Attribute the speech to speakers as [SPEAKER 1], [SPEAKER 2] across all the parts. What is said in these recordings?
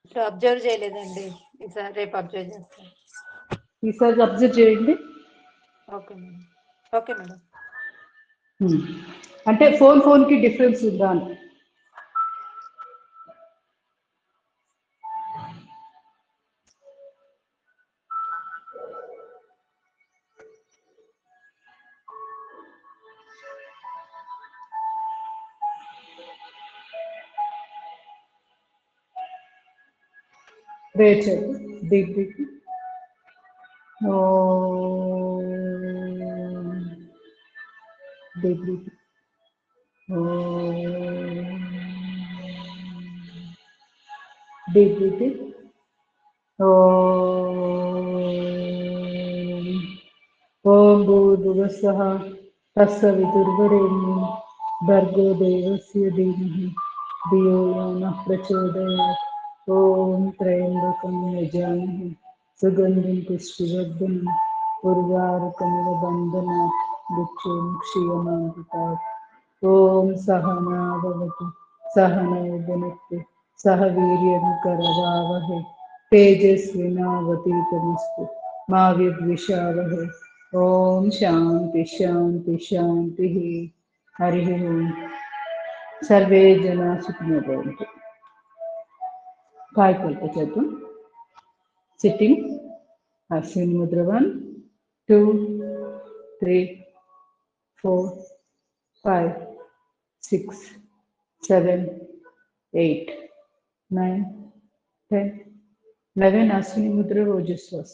[SPEAKER 1] ఇప్పుడు అబ్జర్వ్ చేయలేదండి ఈసారి రేపు అబ్జర్వ్ చేస్తాను
[SPEAKER 2] ఈసారి అబ్జర్వ్ చేయండి
[SPEAKER 1] okay madam okay madam
[SPEAKER 2] um. అంటే ఫోన్ ఫోన్ కి డిఫరెన్స్ ఉందా అని ప్రేయర్ చేద్దాం deep deep deep deep deep deep ఓం భూర్భువస్సః తస్సవితుర్వరేణ్యం భర్గో దేవస్య ధీమహి ధియో యో నః ప్రచోదయాత్ ఓం త్రయంబకం యజామహే సుగంధిం పుష్టివర్ధనం ఉర్వారుకమివ బంధనాత్ మృత్యుముక్షీయమామృతాత్ ఓం సహనా భవతు సహనౌ భునక్తు సహ వీర్యం కరవావహై తేజస్వినావతీతమస్తు మా విద్విషావహై ఓం శాంతి శాంతి శాంతి హరి ఓం సర్వే జనా సుఖినో భవంతు కాయకల్ప చేద్దాం సిట్టింగ్ అశ్విన్ ముద్ర one two three four five six seven eight nine ten eleven అశ్విని ముద్ర రోజు శ్వాస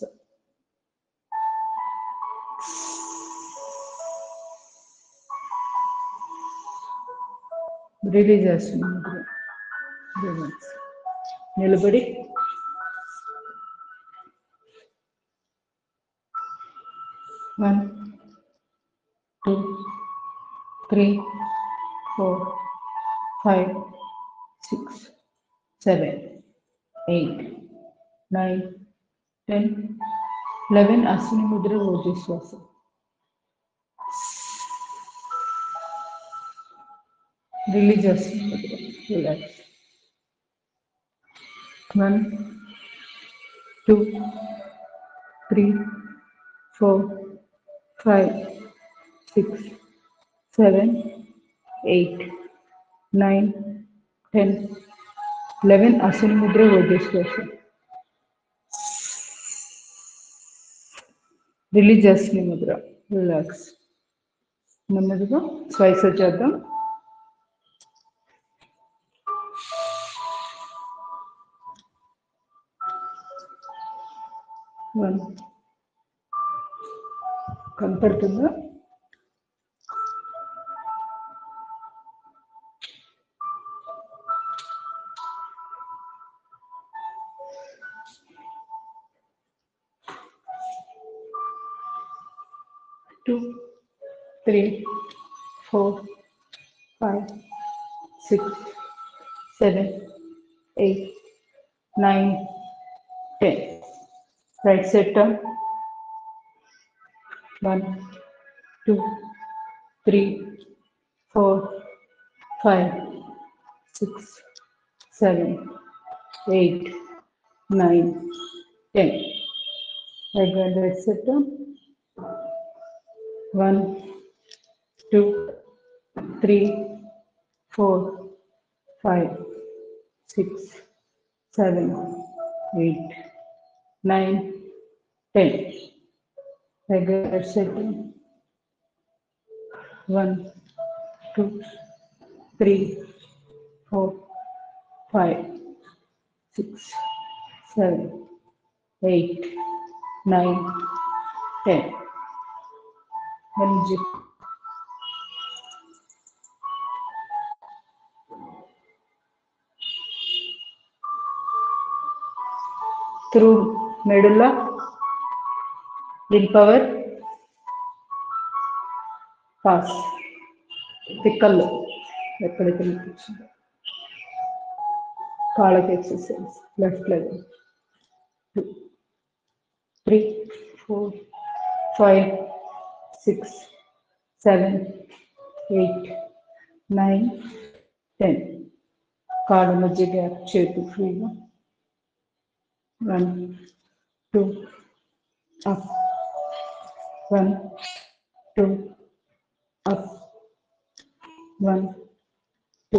[SPEAKER 2] రిలీజ్ అశ్విని ముద్ర రిలాక్స్ నిలబడి one two three four five six seven eight nine ten eleven అశ్విని ముద్ర రోజు శ్వాస రిలీజ్ అశ్విని ముద్ర relax one two three four five six seven eight nine ten eleven అశ్విని ముద్ర ఓజస్వాసం రిలీజ్ అశ్విని ముద్ర రిలాక్స్ నెమ్మదిగా శ్వాస చేద్దాం వన్ కనపడుతుందా two three four five six seven eight nine ten right sit down one two three four five six seven eight nine ten again let's sit down one two three four five six seven eight nine ten again let's sit down one two three four five six seven eight nine ten energy through medulla willpower pass పిక్కల్లో ఎక్కడైతే కూర్చుందో కాళ్ళకి exercise left leg two three four five six seven eight nine ten కాళ్ళ మధ్య gap చేతి ఫ్రీగా One, two, up. One, two, up. One, two,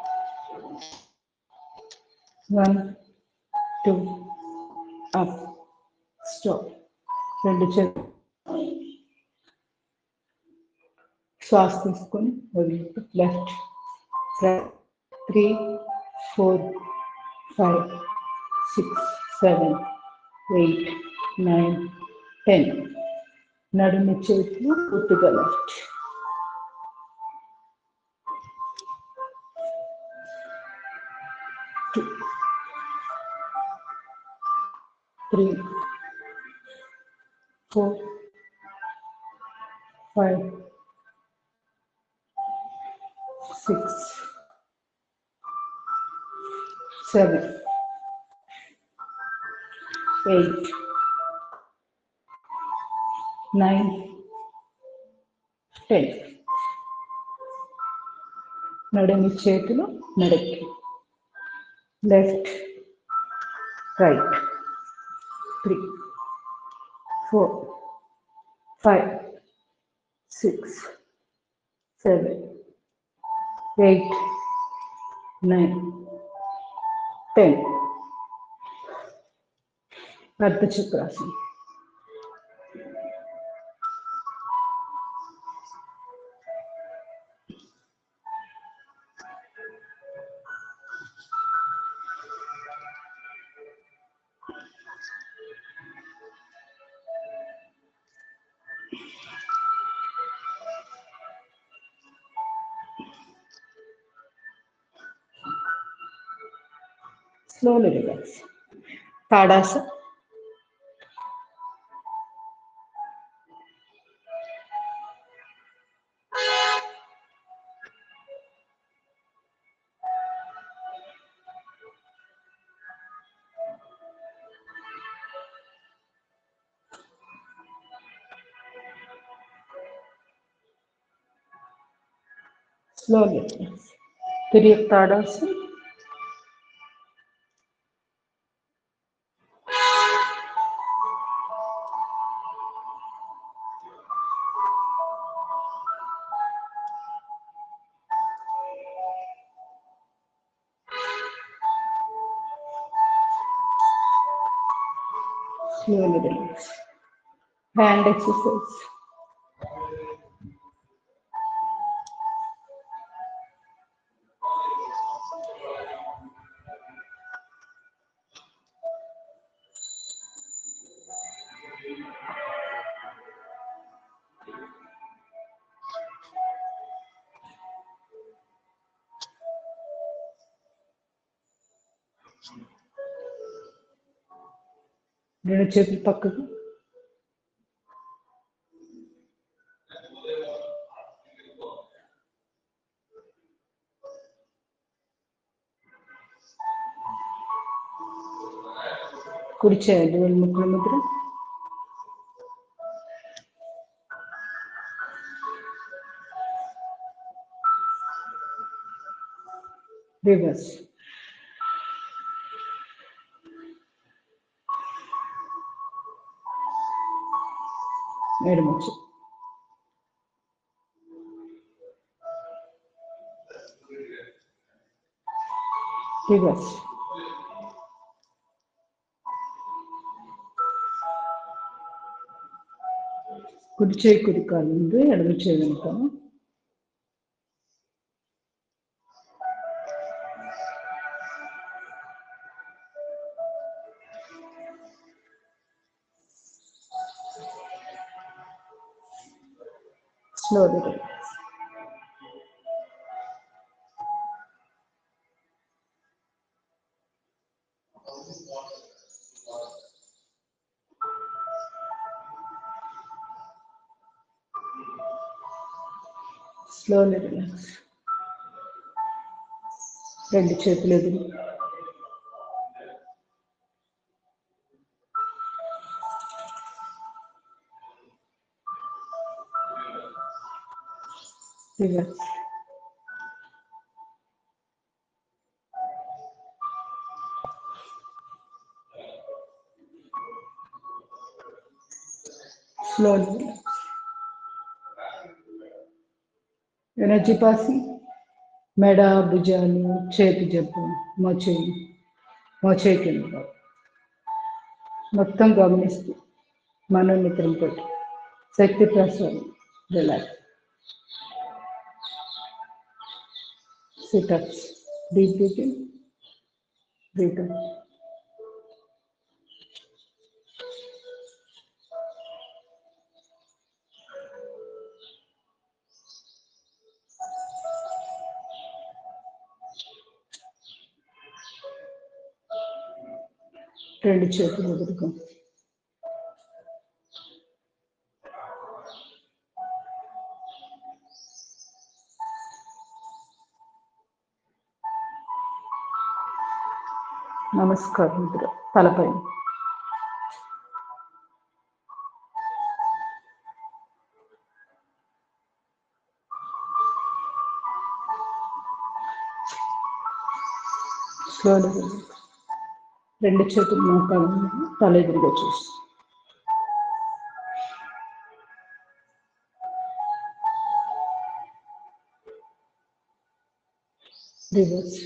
[SPEAKER 2] one, two, up. Stop. రెండు చేతులు శ్వాస తీసుకొని వదిలిపెట్టు left right three four five six seven eight nine ten నడుము చేతులు పూర్తిగా left two three four five six seven eight nine ten నడుమి చేతులు నడక్కి left right three four five six seven eight nine ten అర్ధ చక్రాసనం slowly relax. Tadasa. Slowly relax. Tiriyak Tadasa. slowly relax. Hand exercise. రెండు చేతులు పక్కకు కుడి చేయాలి వేలు ముక్కుల ముద్ర రివర్స్ ఎడమొచ్చు రివర్స్ కుడి చేయి కుడి కాలు ముందు ఎడమ చేయి వెనుక slowly relax. Slowly relax. రెండు చేతులు ఎదురు రివర్స్ Slowly. ఎనర్జీ పాసింగ్ మెడ భుజాలు చేతి జబ్బు మోచేయి మోచేయి కింద మొత్తం గమనిస్తూ మనోమిత్రంతో శక్తి ప్రసారం relax situps deep breathing breathing రెండు చేతులు వదులుకో నమస్కారం ముద్ర తలపై స్లోగా రెండు చేతులు మోకాలు మీద తల ఎదురుగా చూసి రివర్స్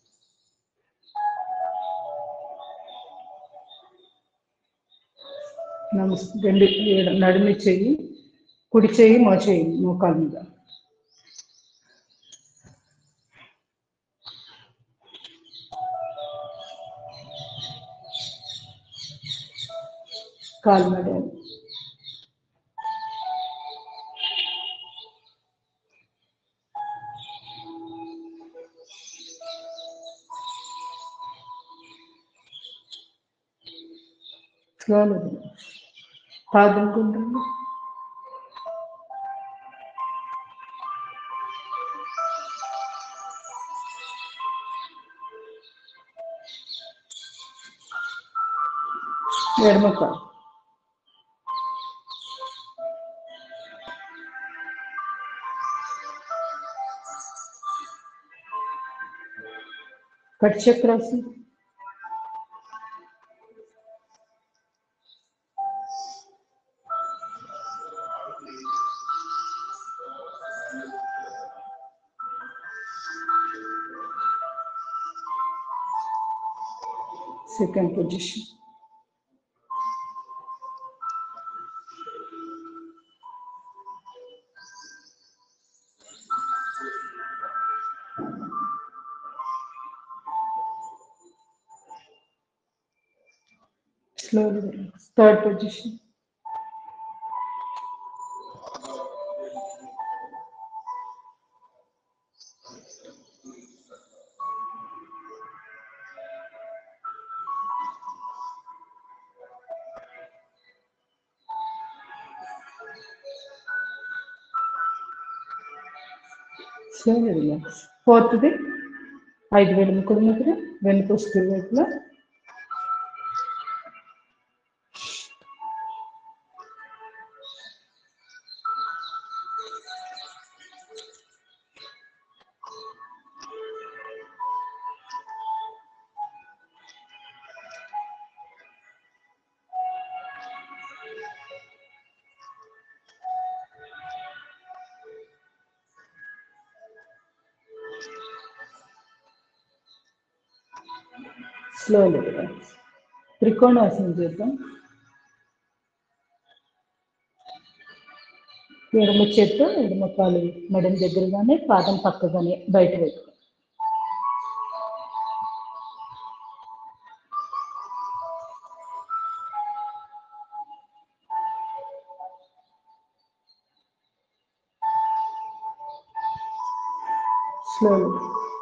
[SPEAKER 2] నమస్తే రెండు ఏడు- నడుమి చెయ్యి కుడి చెయ్యి మో చెయ్యి మోకాలు మీద కాలు మెడ స్లోలో పాదం గుండ్రంగా ఎడమ కాలు కట్ చక్రాసి second position Slowly relax. Third position. Slowly relax. Fourth ది ఐదు వేల ముక్కుడు ముగ్గుర వెనుక వస్తుంది వైపులో స్లోలీ రిలాక్స్ త్రికోణాసనం చేద్దాం ఎడమ చేత్తో ఎడమ కాలు మెడమ దగ్గరగానే పాదం పక్కగానే బయట వైపు స్లోలీ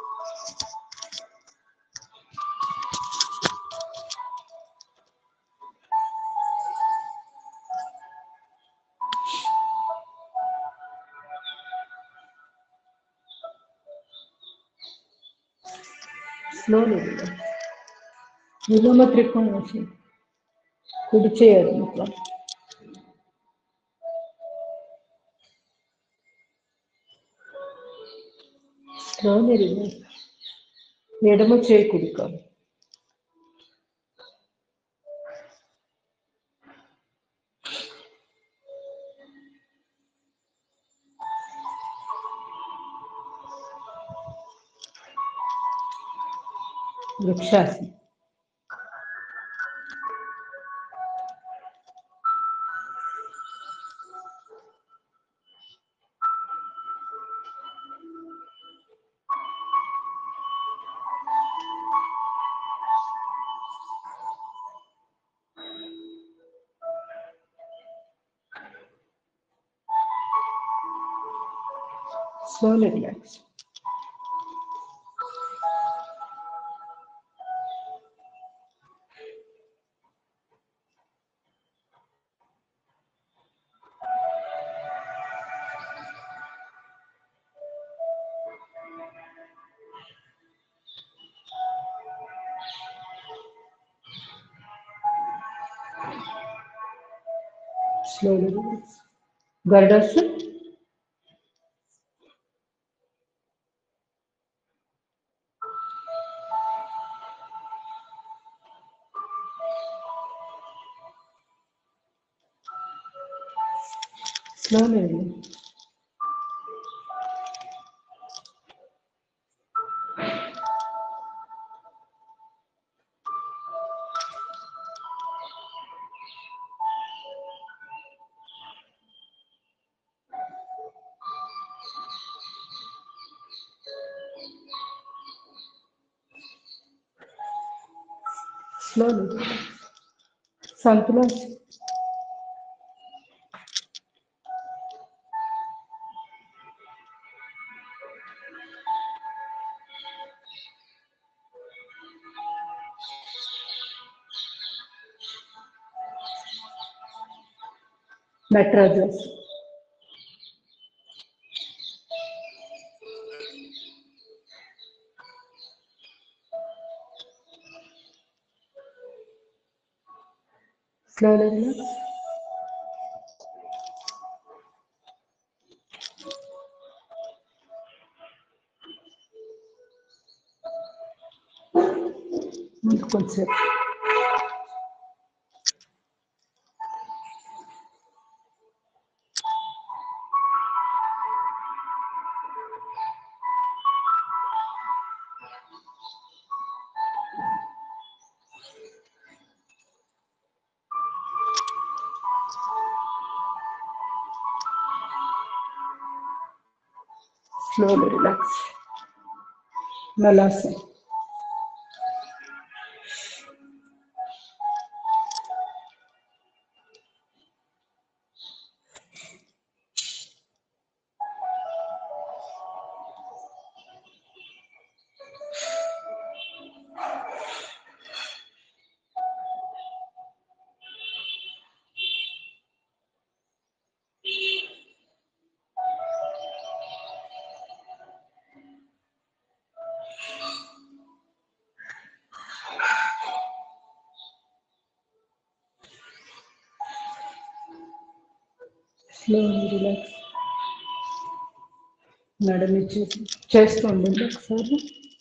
[SPEAKER 2] స్లోలీ రిలాక్స్ విలోమ త్రికోణాసనం కుడి చేయాలి ముఖం స్లోలీ రిలాక్స్ ఎడమ చేయి కుడి కాలు వృక్షాసనం slowly relax. Slowly relax. Gardasana. Slowly relax. Slowly relax. Santulas. Natrajas. Slowly relax. ముందు కొంచెం slowly relax. Nalasana. Slowly relax. నడుము ఇచ్చేసి చేస్తూ ఉండండి ఒకసారి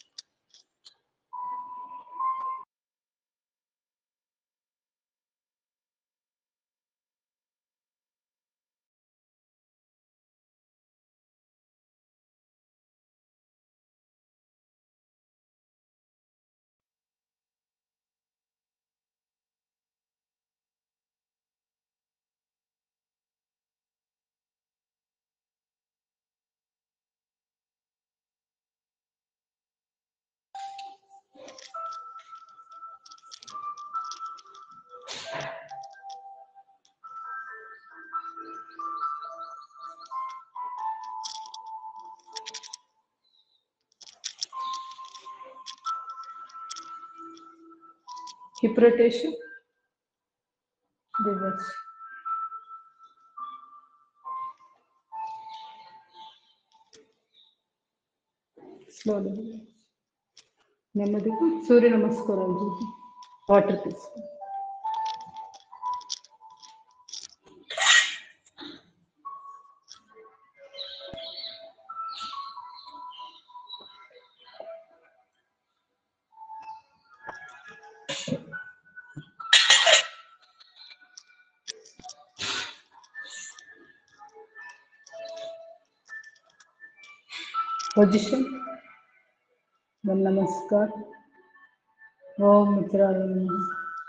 [SPEAKER 2] హిప్ రొటేషన్ రివర్స్ స్లోలీ నెమ్మదిగా సూర్య నమస్కారాలు చూసి వాటర్ తీసుకో पोजीशन वन नमस्कार ఓం మిత్రాయ నమః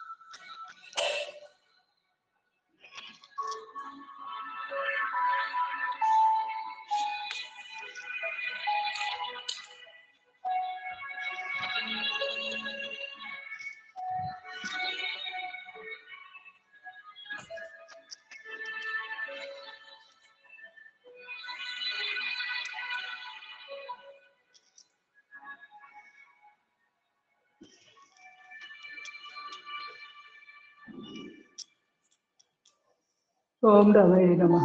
[SPEAKER 2] ఓం రవయ నమః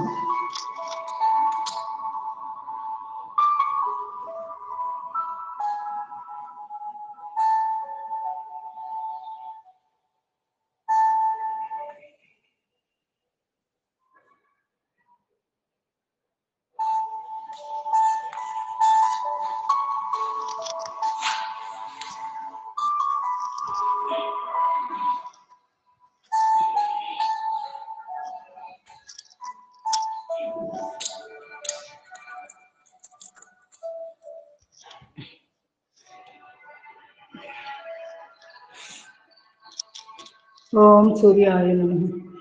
[SPEAKER 2] ఓం సూర్యాయ నమః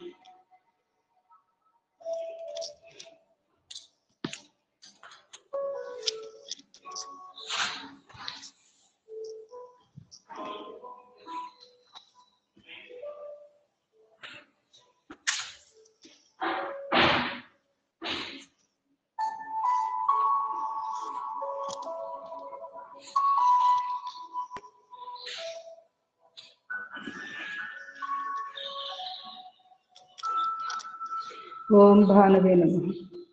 [SPEAKER 2] ఓం భానవే నమః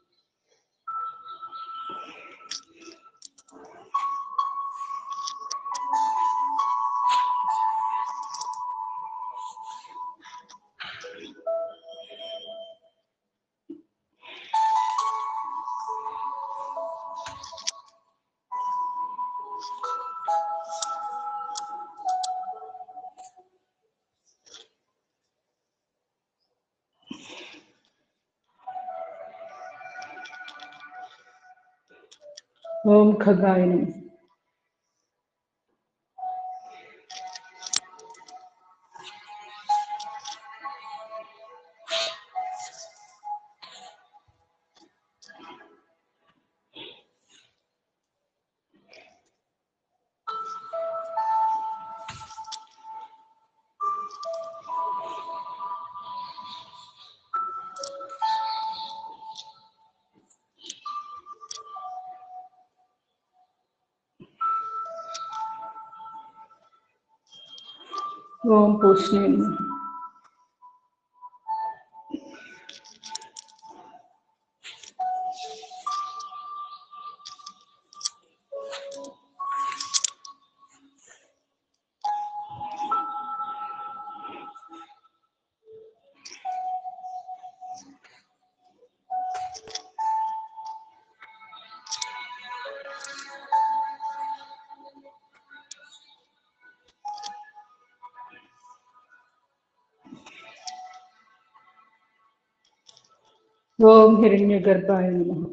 [SPEAKER 2] ఓం ఖగాయ నమః ఓం పూష్ణే నమః ఓం హిరణ్యగర్భాయ నమః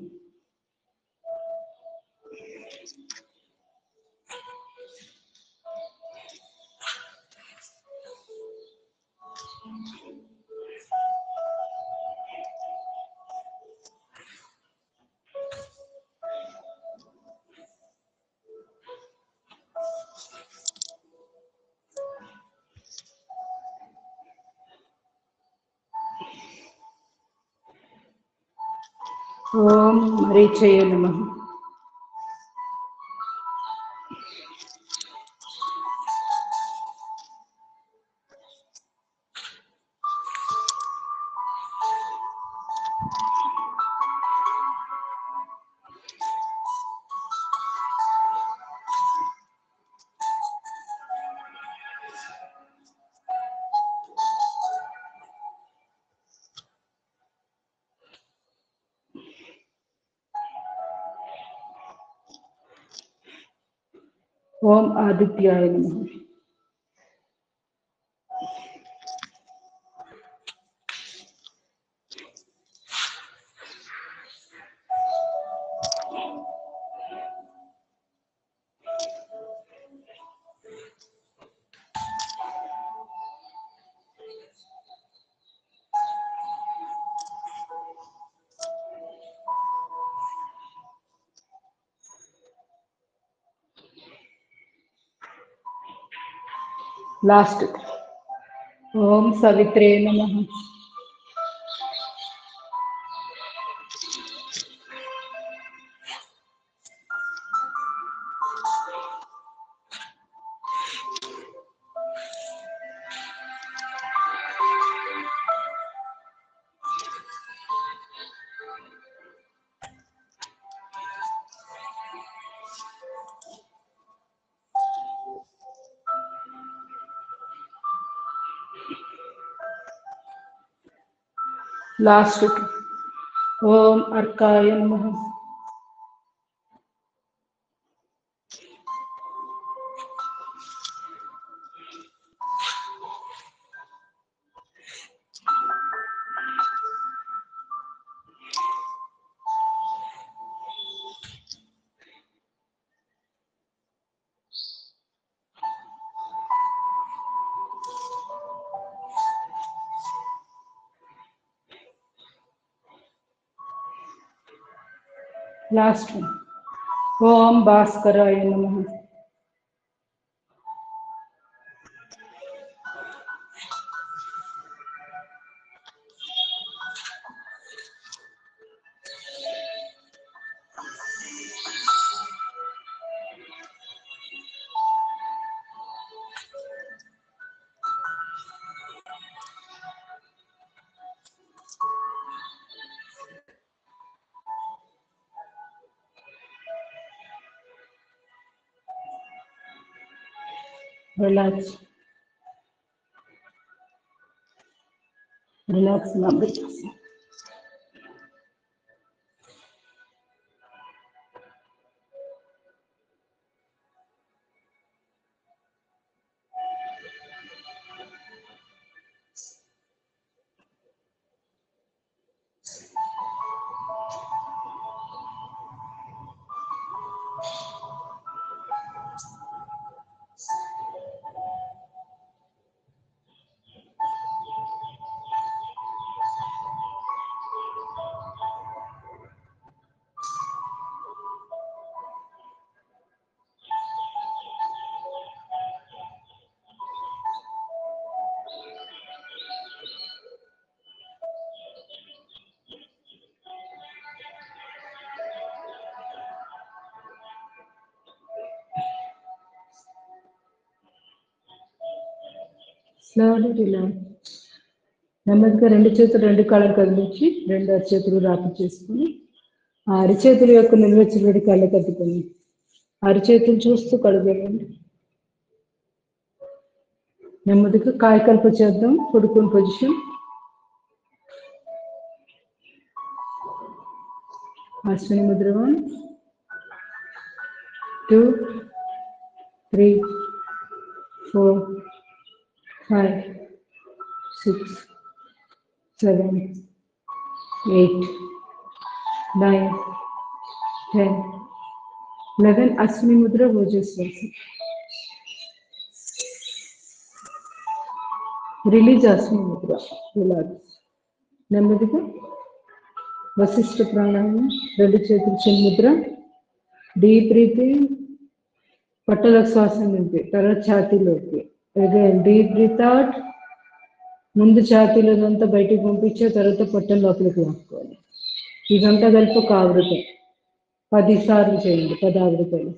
[SPEAKER 2] ఓం మరీచయ నమః ఓం ఆదిత్యాయ నమః లాస్ట్ ఓం సవిత్రే నమ లాస్ట్ ఓం అర్కాయ నమ లాస్ట్ ఓం భాస్కరాయ నమ రిలాక్స్ రిలాక్స్ నమ్మి స్లోలీ రిలాక్స్ నెమ్మదిగా రెండు చేతులు రెండు కాళ్ళకు కదిలించి రెండు అరిచేతులు రాపి చేసుకుని ఆ అరిచేతుల యొక్క నిల్వచ్చినటువంటి కళ్ళ కట్టుకొని అరిచేతులు చూస్తూ కడుగేయండి నెమ్మదిగా కాయకల్ప చేద్దాం పడుకుని పొజిషన్ అశ్విని ముద్ర one two three four five six seven eight nine ten eleven అశ్విని ముద్ర భోజేశ్వాసం రిలీజ్ అశ్విని ముద్ర రిలాక్స్ నెమ్మదిగా వశిష్ఠ ప్రాణాయామం రెండు చేతులు చిన్న ముద్ర డీప్ బ్రీతింగ్ పట్టల శ్వాస నింపి తర్వాత ఛాతీలోకి అగైన్ డీప్ బ్రీత్ అవుట్ ముందు ఛాతీలో అంతా బయటికి పంపించే తర్వాత పొట్టల లోపలికి లాక్కోవాలి ఇదంతా కలిపి ఒక ఆవృతం పది సార్లు చేయండి పది ఆవృతాలు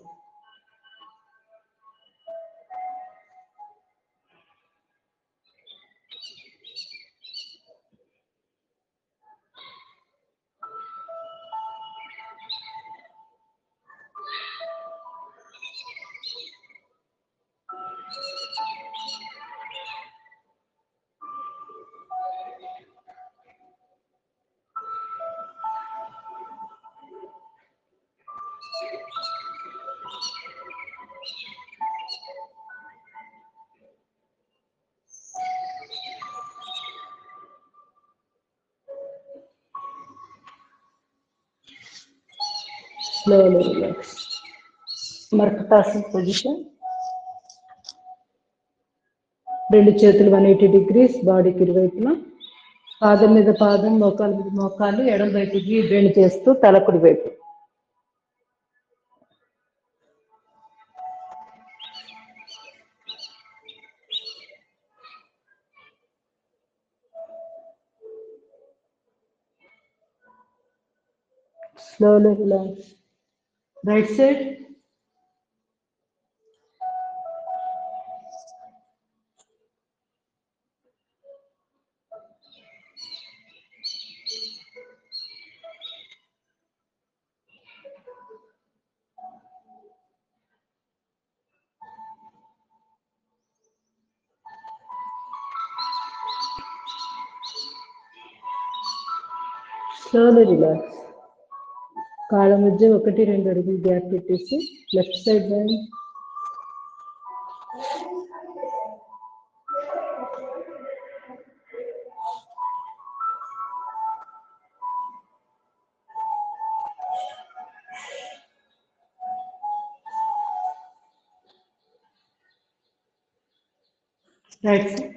[SPEAKER 2] స్లోలీ రిలాక్స్ మరకటాసన పొజిషన్ రెండు చేతులు వన్ ఎయిటీ డిగ్రీస్ బాడీకి ఇరువైపున పాదం మీద పాదం మోకాలు మీద మోకాలు ఎడం వైపుకి బెండ్ చేస్తూ తలకుడి వైపు Slowly relax. Right side. Slowly relax కాళ్ళ మధ్య ఒకటి రెండు అడుగులు గ్యాప్ పెట్టేసి left side bend right side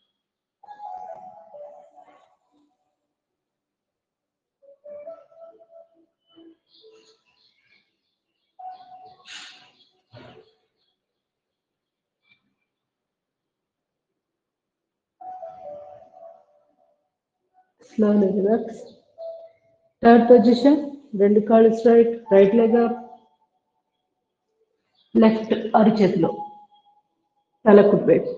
[SPEAKER 2] slowly relax third position రెండు కాళ్ళు straight right leg up left అరిచేతిలో తల కుడివైపు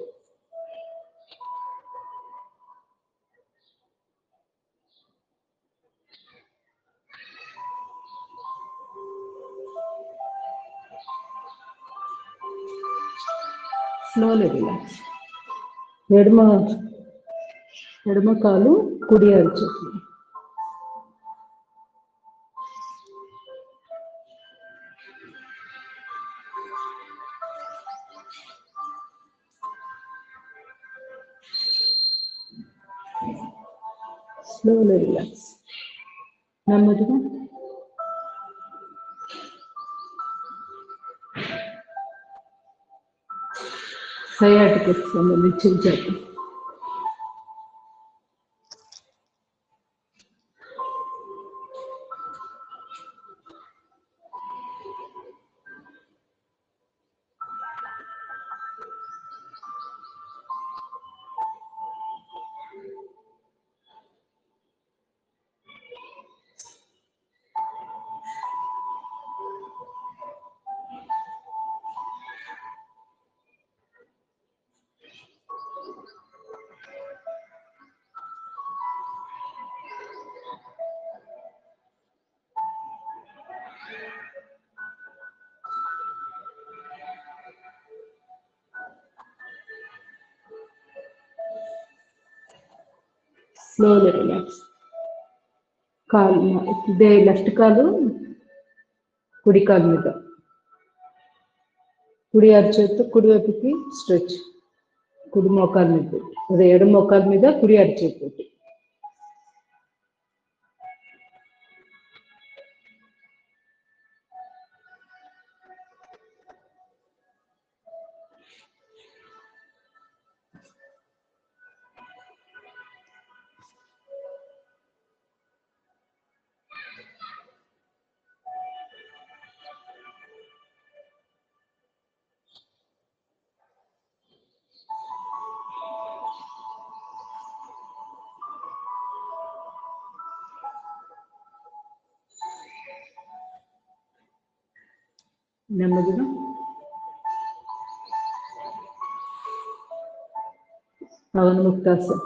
[SPEAKER 2] స్లోలీ రిలాక్స్ ఎడమ ఎడమ కాలు కుడి అరిచేతులు స్లోలీ రిలాక్స్ నెమ్మదిగా సయాటికి సంబంధించి చేద్దాం స్లోలీ రిలాక్స్ కాలు ఇదే లెఫ్ట్ కాలు కుడి కాలు మీద కుడి అరిచేత్తో కుడి వైపుకి స్ట్రెచ్ కుడి మోకాలు మీద పెట్టి. అదే ఎడమ మోకాల మీద కుడి అరిచేతి పెట్టి. నెమ్మదిగా Pawan ముక్తాసన్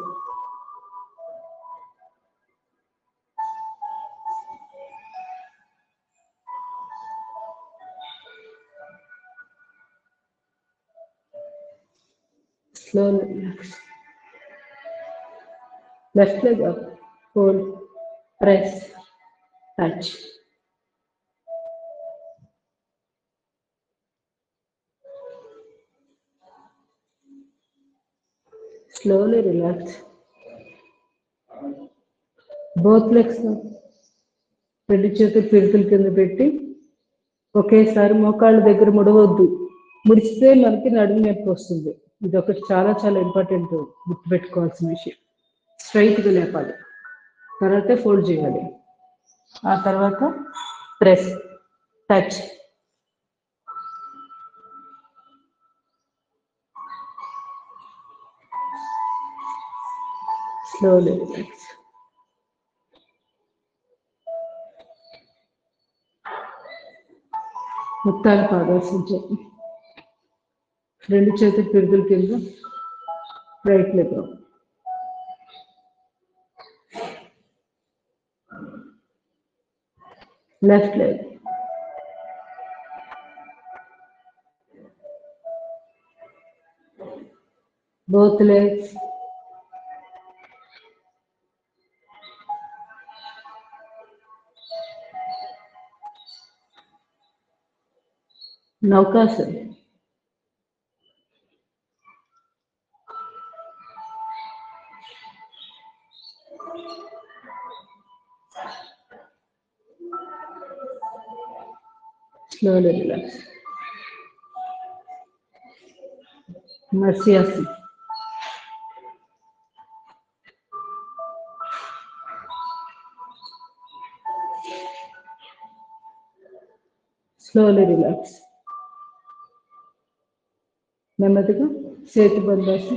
[SPEAKER 2] Slowly relax. Left leg up. Hold. Press. Touch. Slowly relax. Both legs up. రెండు చేతులు పిరుకుల కింద పెట్టి ఒకేసారి మోకాళ్ళ దగ్గర ముడవద్దు ముడిస్తే మనకి నడుము నొప్పి వస్తుంది ఇది ఒకటి చాలా చాలా ఇంపార్టెంట్ గుర్తుపెట్టుకోవాల్సిన విషయం స్ట్రైట్గా లేపాలి తర్వాత ఫోల్డ్ చేయాలి ఆ తర్వాత ప్రెస్ టచ్ స్లోలీ రిలాక్స్ ముక్తాలు పాదాసించారు రెండు చేతులు పిరుదుల కింద right leg left leg both legs नौकासन slowly relax Marsyasan. Slowly relax నెమ్మదిగా చేతి బందాసి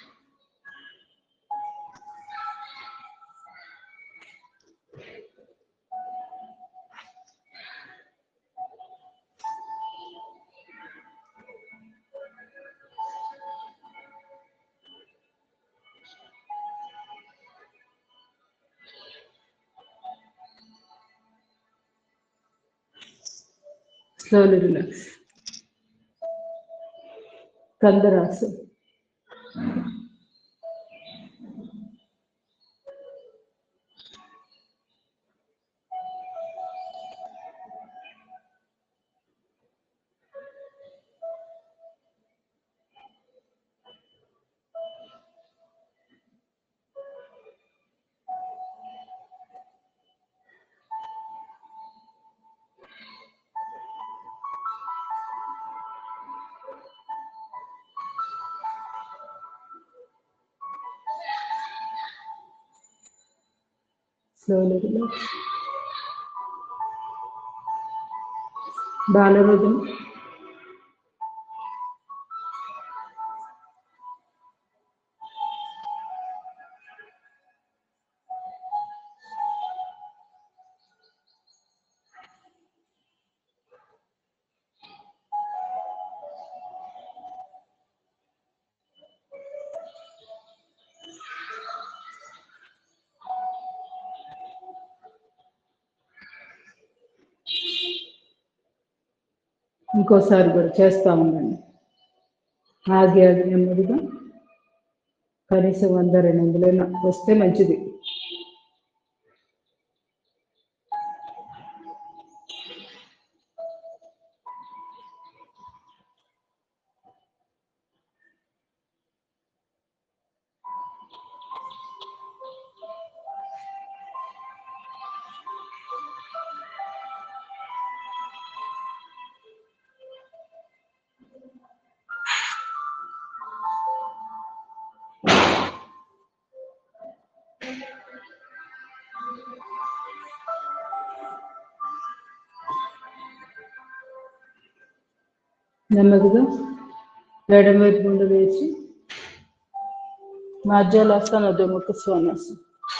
[SPEAKER 2] slowly relax. Kandarasa. Slowly relax. బాలరుద్రం ఇంకోసారి కూడా చేస్తా ఉండండి ఆగి ఆగి నెమ్మదిగా కనీసం వంద రెండు వందలైనా వస్తే మంచిది నెమ్మదిగా ఎడం వైపు గుండె వేసి మాధ్యాలాసన అధోముఖ స్వానాసన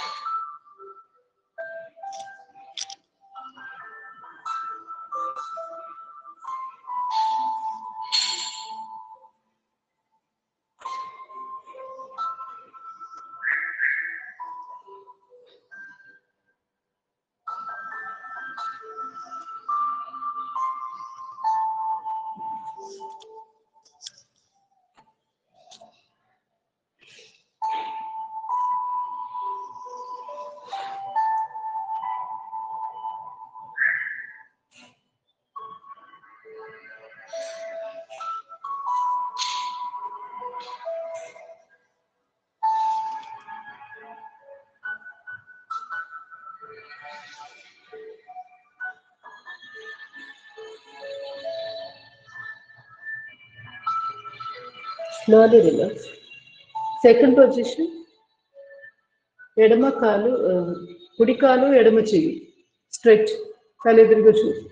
[SPEAKER 2] స్లోలీ రిలాక్స్ సెకండ్ పొజిషన్ ఎడమ కాలు ఆ, కుడి కాలు ఎడమ చెయ్యి స్ట్రెచ్ తలెదురుగా చూసి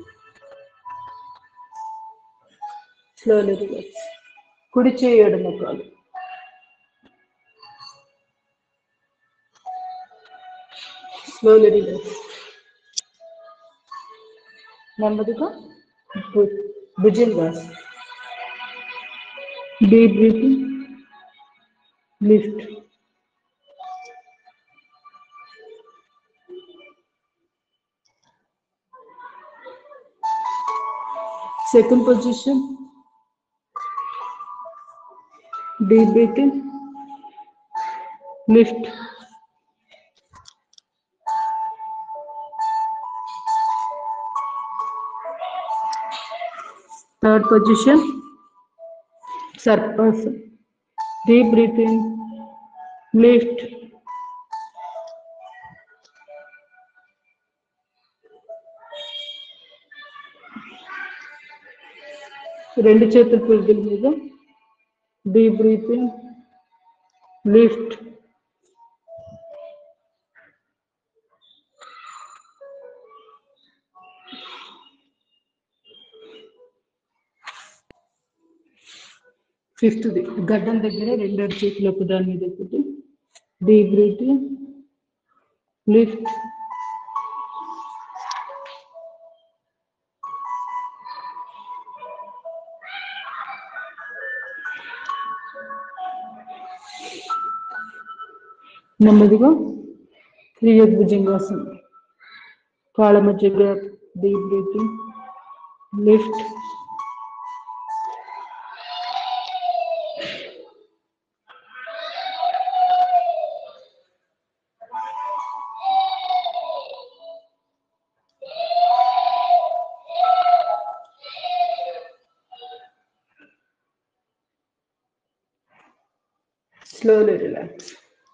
[SPEAKER 2] స్లోలీ రిలాక్స్ కుడి చేయి ఎడమ కాలు స్లోలీ రిలాక్స్ నెమ్మదిగా Bhujangas. Deep breathing. Lift. Second position. Deep breathing. Lift. Third position. Sarpasana. Deep breathing. Lift. రెండు చేతుల పిల్లల మీద డీప్ బ్రీతింగ్ లిఫ్ట్ ఫిఫ్త్ది గడ్డం దగ్గర రెండు చేతులు ఒక దాని మీద ఒకటి డీప్ బ్రీతింగ్ లిఫ్ట్ నెమ్మదిగా క్రియ భుజంగాసనం కాళ్ళ మధ్య gap deep breathing lift slowly relax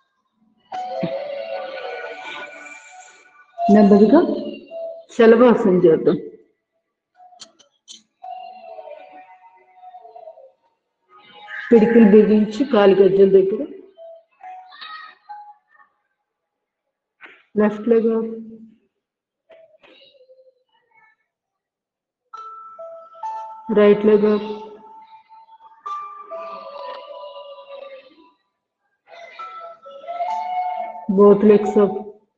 [SPEAKER 2] నెమ్మదిగా శలభాసనం చేద్దాం పిడికిలు బిగించి కాలు గజ్జల దగ్గర left leg right leg both legs up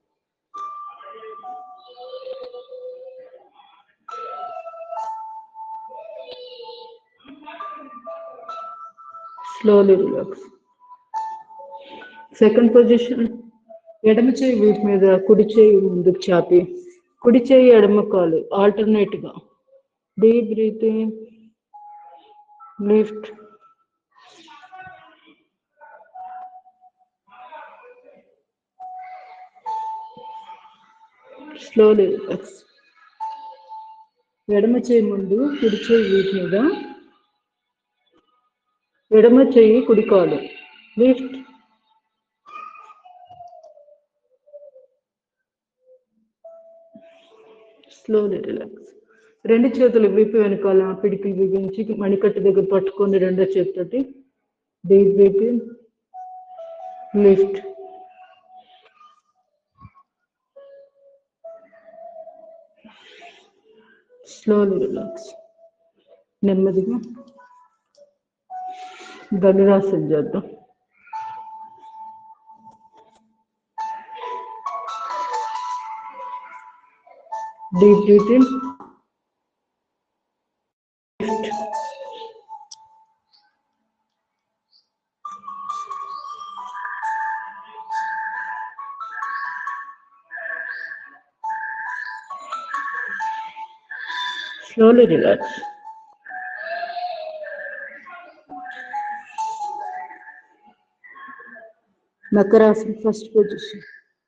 [SPEAKER 2] slowly relax second position ఎడమ చేయి వీటి మీద కుడి చేయి ముందుకు చాపి కుడి చేయి ఎడమ కాలు ఆల్టర్నేట్ గా deep breathing lift slowly relax ఎడమ చేయి ముందు కుడి చేయి వీటి మీద ఎడమ చెయ్యి కుడి కాలు లిఫ్ట్ స్లోలీ రిలాక్స్ రెండు చేతులు వీపు వెనకాల పిడికిలు బిగించి మణికట్టు దగ్గర పట్టుకొని రెండో చేతితోటి deep breathing lift slowly relax నెమ్మదిగా ధనురాసన చేద్దాం deep breathing slowly relax. Makarasana first position.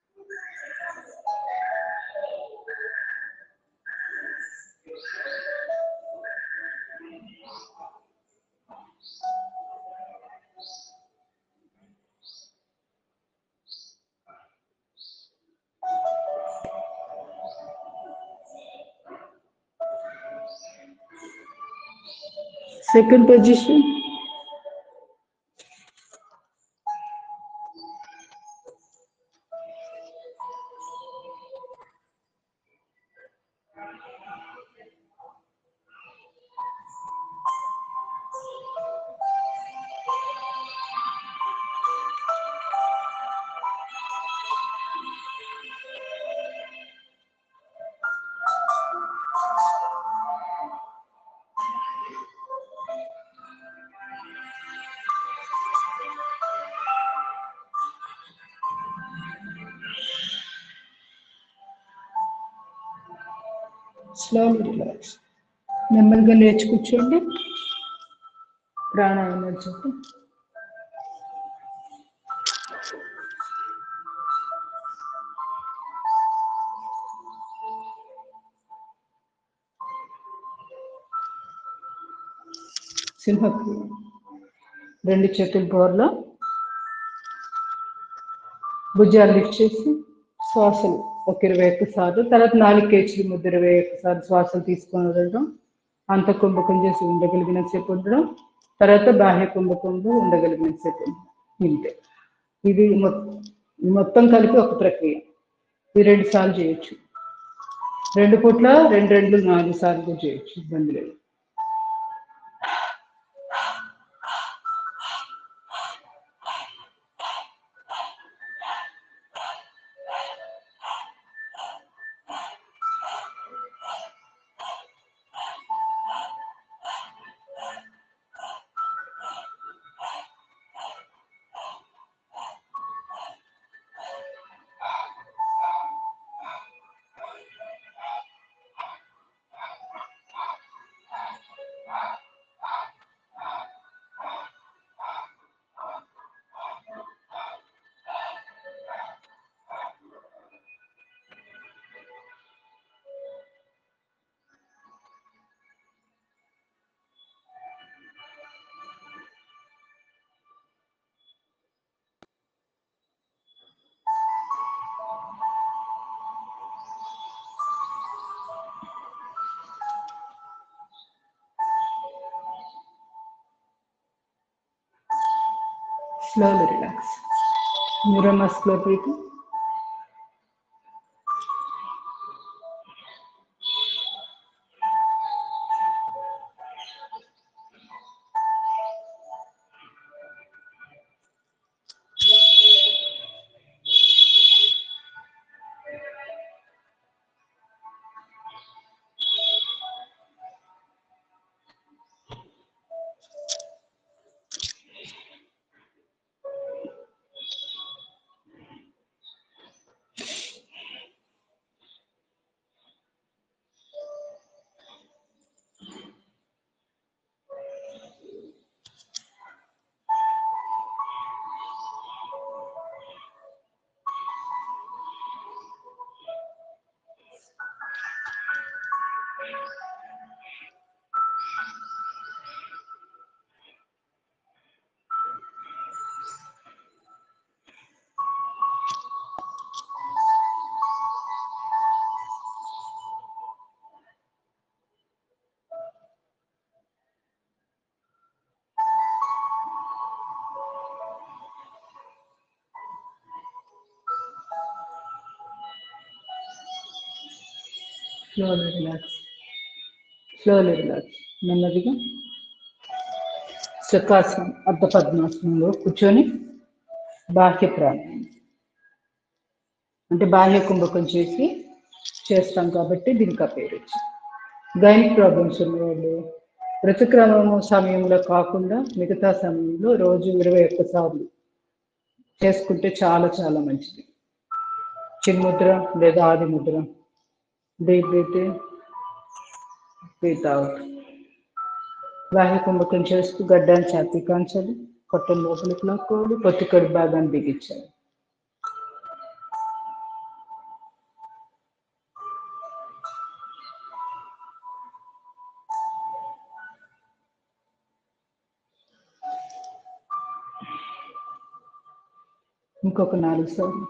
[SPEAKER 2] Second position. Slowly relax నెమ్మదిగా లేచి కూర్చోండి ప్రాణాయామం చెప్పి సింహక్రియ రెండు చేతుల బోర్లో భుజాలు లిఫ్ట్ చేసి శ్వాసలు ఒక ఇరవై ఒక్క సార్లు తర్వాత నాలుగు కేజీలు ముద్ర ఇరవై ఒక్క సార్లు శ్వాసలు తీసుకొని వదలడం అంత కుంభకం చేసి ఉండగలిగిన సేపు ఉండడం తర్వాత బాహ్య కుంభకంలో ఉండగలిగిన సేపు ఉండడం. ఇంతే ఇది మొ- మొత్తం కలిపి ఒక ప్రక్రియ ఇది రెండు సార్లు చేయొచ్చు రెండు పూట్ల రెండు రెండు నాలుగు సార్లు కూడా చేయొచ్చు ఇబ్బంది లేదు Slowly relax. Neuromuscular breathing. Slowly relax. Slowly relax. నెమ్మదిగా సుఖాసనం అర్ధ పద్మాసనంలో కూర్చొని బాహ్య ప్రాణాయామం అంటే బాహ్య కుంభకం చేసి చేస్తాం కాబట్టి దీనికి ఆ పేరు వచ్చింది గైనిక్ ప్రాబ్లమ్స్ ఉన్నవాళ్ళు ఋతుక్రమము సమయంలో కాకుండా మిగతా సమయంలో రోజు ఇరవై ఒక్క సార్లు చేసుకుంటే చాలా చాలా మంచిది చిన్ముద్ర లేదా ఆది ముద్ర డీప్ బ్రీత్ బ్రీత్ అవుట్ బాహ్య కుంభకం చేస్తూ గడ్డాన్ని ఛాతీ కాంచాలి పొట్టం లోపలికి లాక్కోవాలి పొత్తి కడుపు భాగాన్ని బిగించాలి ఇంకొక నాలుగు సార్లు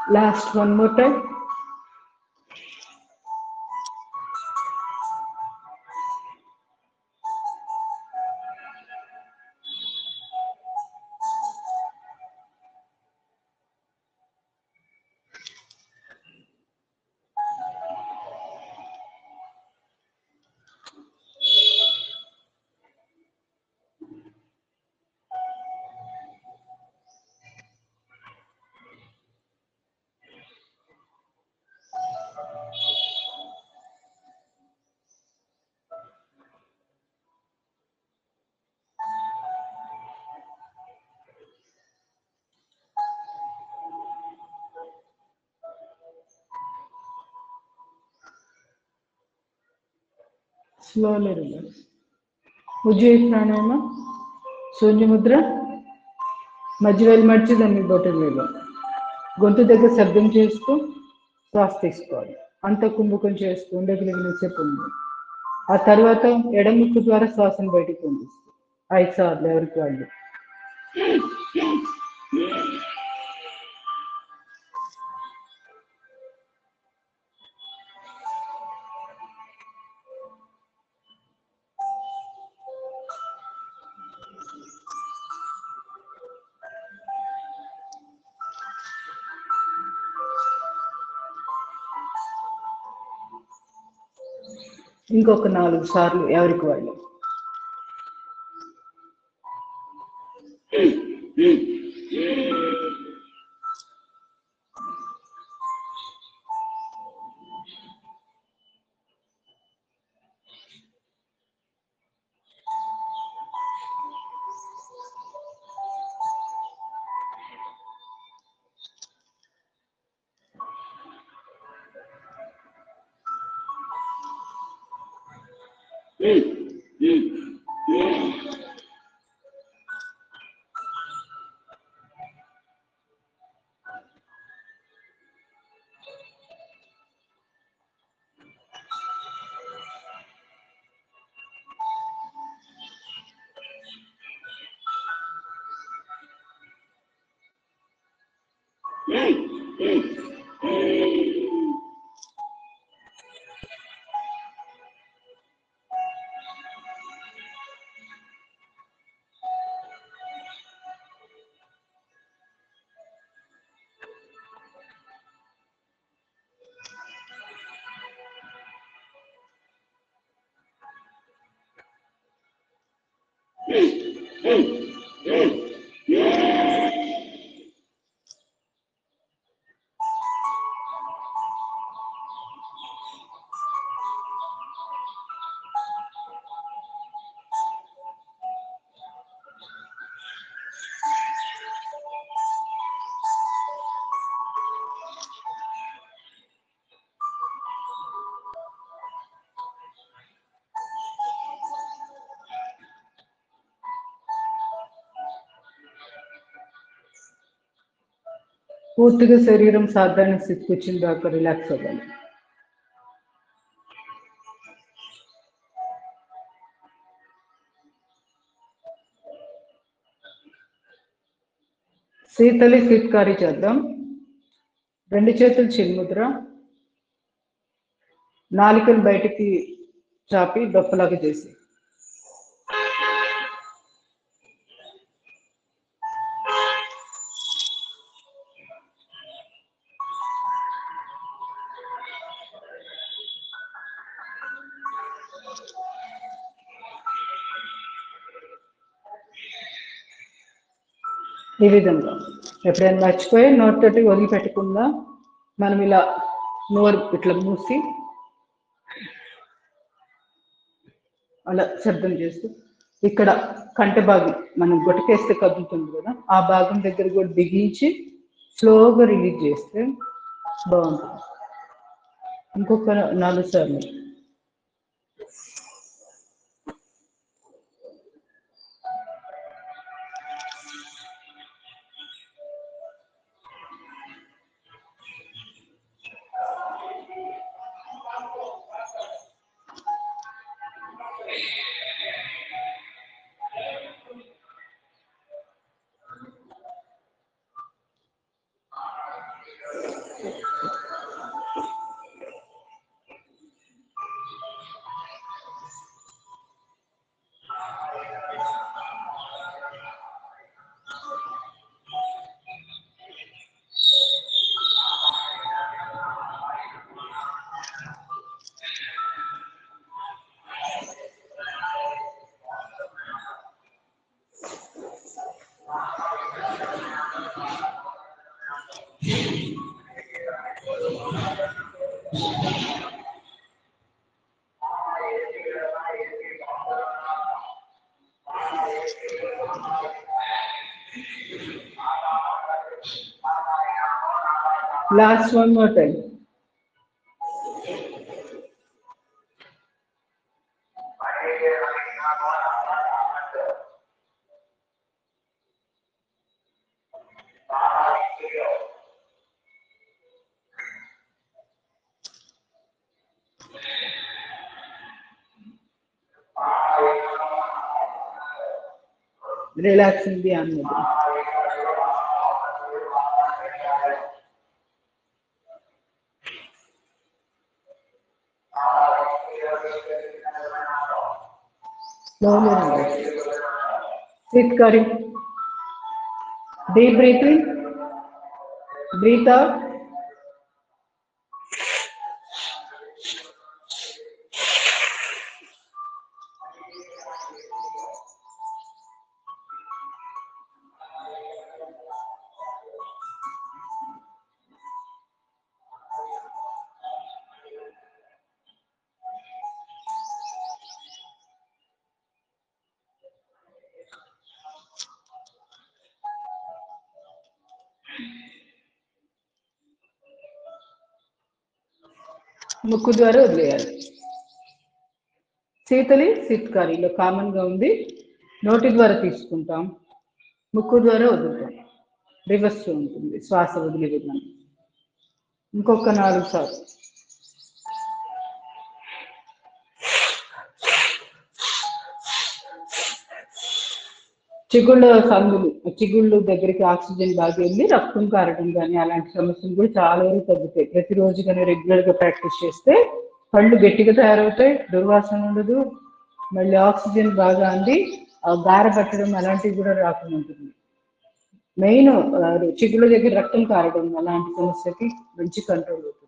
[SPEAKER 2] Last one more time. Slowly relax. Ujjayi pranayama శూన్యముద్ర మధ్య వేలు మడిచి దాన్ని బొటన్ వేలు గొంతు దగ్గర శబ్దం చేస్తూ శ్వాస తీసుకోవాలి అంత కుంభకం చేస్తూ ఉండగలిగిన సేపు ఉంది ఆ తర్వాత ఎడముక్కు ద్వారా శ్వాసను బయటికి పంపిస్తుంది ఐదు సార్లు ఎవరికి వాళ్ళు ఇంకొక నాలుగు సార్లు ఎవరికి వాళ్ళు పూర్తిగా శరీరం సాధారణ స్థితికి వచ్చిన దాకా రిలాక్స్ అవ్వాలి శీతలి ఫిట్కారీ చేద్దాం రెండు చేతులు చిన్ముద్ర నాలికను బయటికి చాపి దొప్పలాగా చేసి ఈ విధంగా ఎప్పుడైనా మర్చిపోయి నోటితోటి వదిలిపెట్టకుండా మనం ఇలా నోరు ఇట్లా మూసి అలా శబ్దం చేస్తూ ఇక్కడ కంట భాగం మనం గుటకేస్తే కదులుతుంది కదా ఆ భాగం దగ్గర కూడా బిగించి స్లోగా రిలీజ్ చేస్తే బాగుంటుంది ఇంకొక నాలుగు సార్లు Last one more time. Relaxing the arm. Slowly relax. Sit, Kari. Deep breathing. Breathe out. ముక్కు ద్వారా వదిలేయాలి శీతలి సిట్కారీలో కామన్ గా ఉంది నోటి ద్వారా తీసుకుంటాం ముక్కు ద్వారా వదులుతాం రివర్స్ ఉంటుంది శ్వాస వదిలే విధానం ఇంకొక నాలుగు సార్లు చిగుళ్ళ సందులు చిగుళ్ళు దగ్గరికి ఆక్సిజన్ బాగా వెళ్ళి రక్తం కారడం కానీ అలాంటి సమస్యలు కూడా చాలా వరకు తగ్గుతాయి ప్రతిరోజు కానీ రెగ్యులర్ గా ప్రాక్టీస్ చేస్తే పళ్ళు గట్టిగా తయారవుతాయి దుర్వాసన ఉండదు మళ్ళీ ఆక్సిజన్ బాగా అంది ఆ గార పట్టడం అలాంటివి కూడా రాకుండా ఉంటుంది మెయిన్ చిగుళ్ళ దగ్గర రక్తం కారడం అలాంటి సమస్యకి మంచి కంట్రోల్ అవుతుంది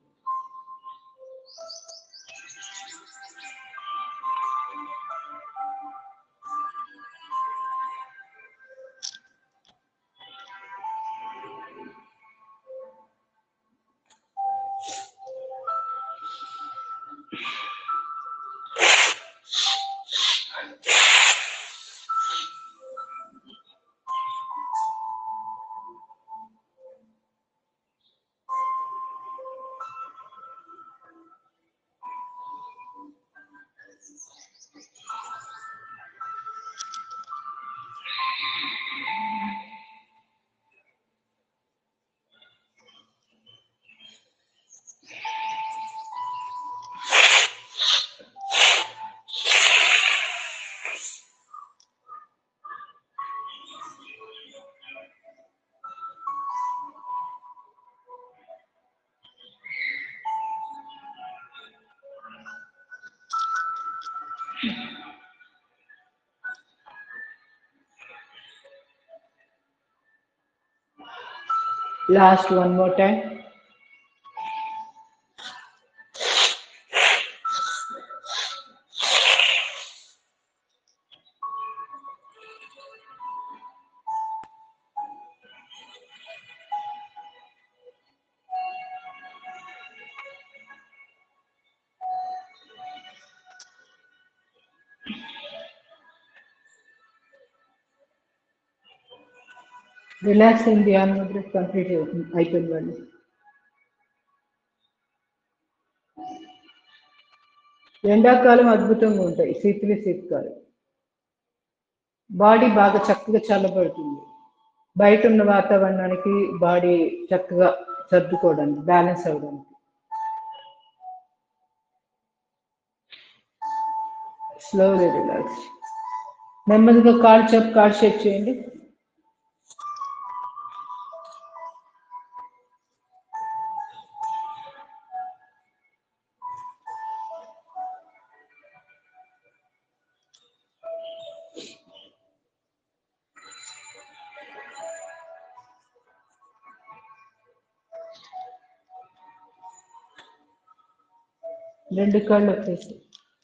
[SPEAKER 2] Last one more time. Relax అయింది ధ్యానం ముద్ర కంప్లీట్ అవుతుంది అయిపోయింది వాళ్ళు ఎండాకాలం అద్భుతంగా ఉంటాయి శీతలి శీతకాలం బాడీ బాగా చక్కగా చల్లబడుతుంది బయట ఉన్న వాతావరణానికి బాడీ చక్కగా సర్దుకోవడానికి బ్యాలెన్స్ అవ్వడానికి స్లోగా రిలాక్స్ నెమ్మదిగా కాల్ చెప్ కాల్ షేక్ చేయండి రెండు కాళ్ళు వచ్చేసి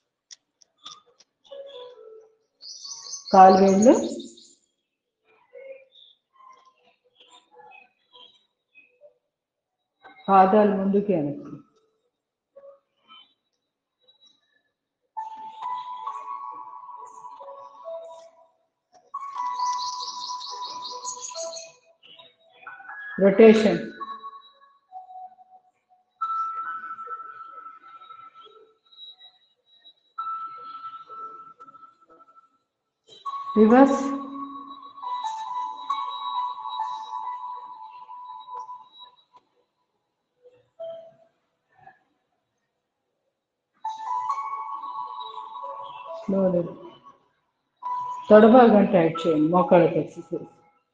[SPEAKER 2] కాలు వేళ్ళు పాదాలు ముందుకి వెనక్కి రొటేషన్ రివర్స్ స్లోలీ తొడభాగం టైట్ చేయండి మోకాళ్ళకి ఎక్సర్సైజ్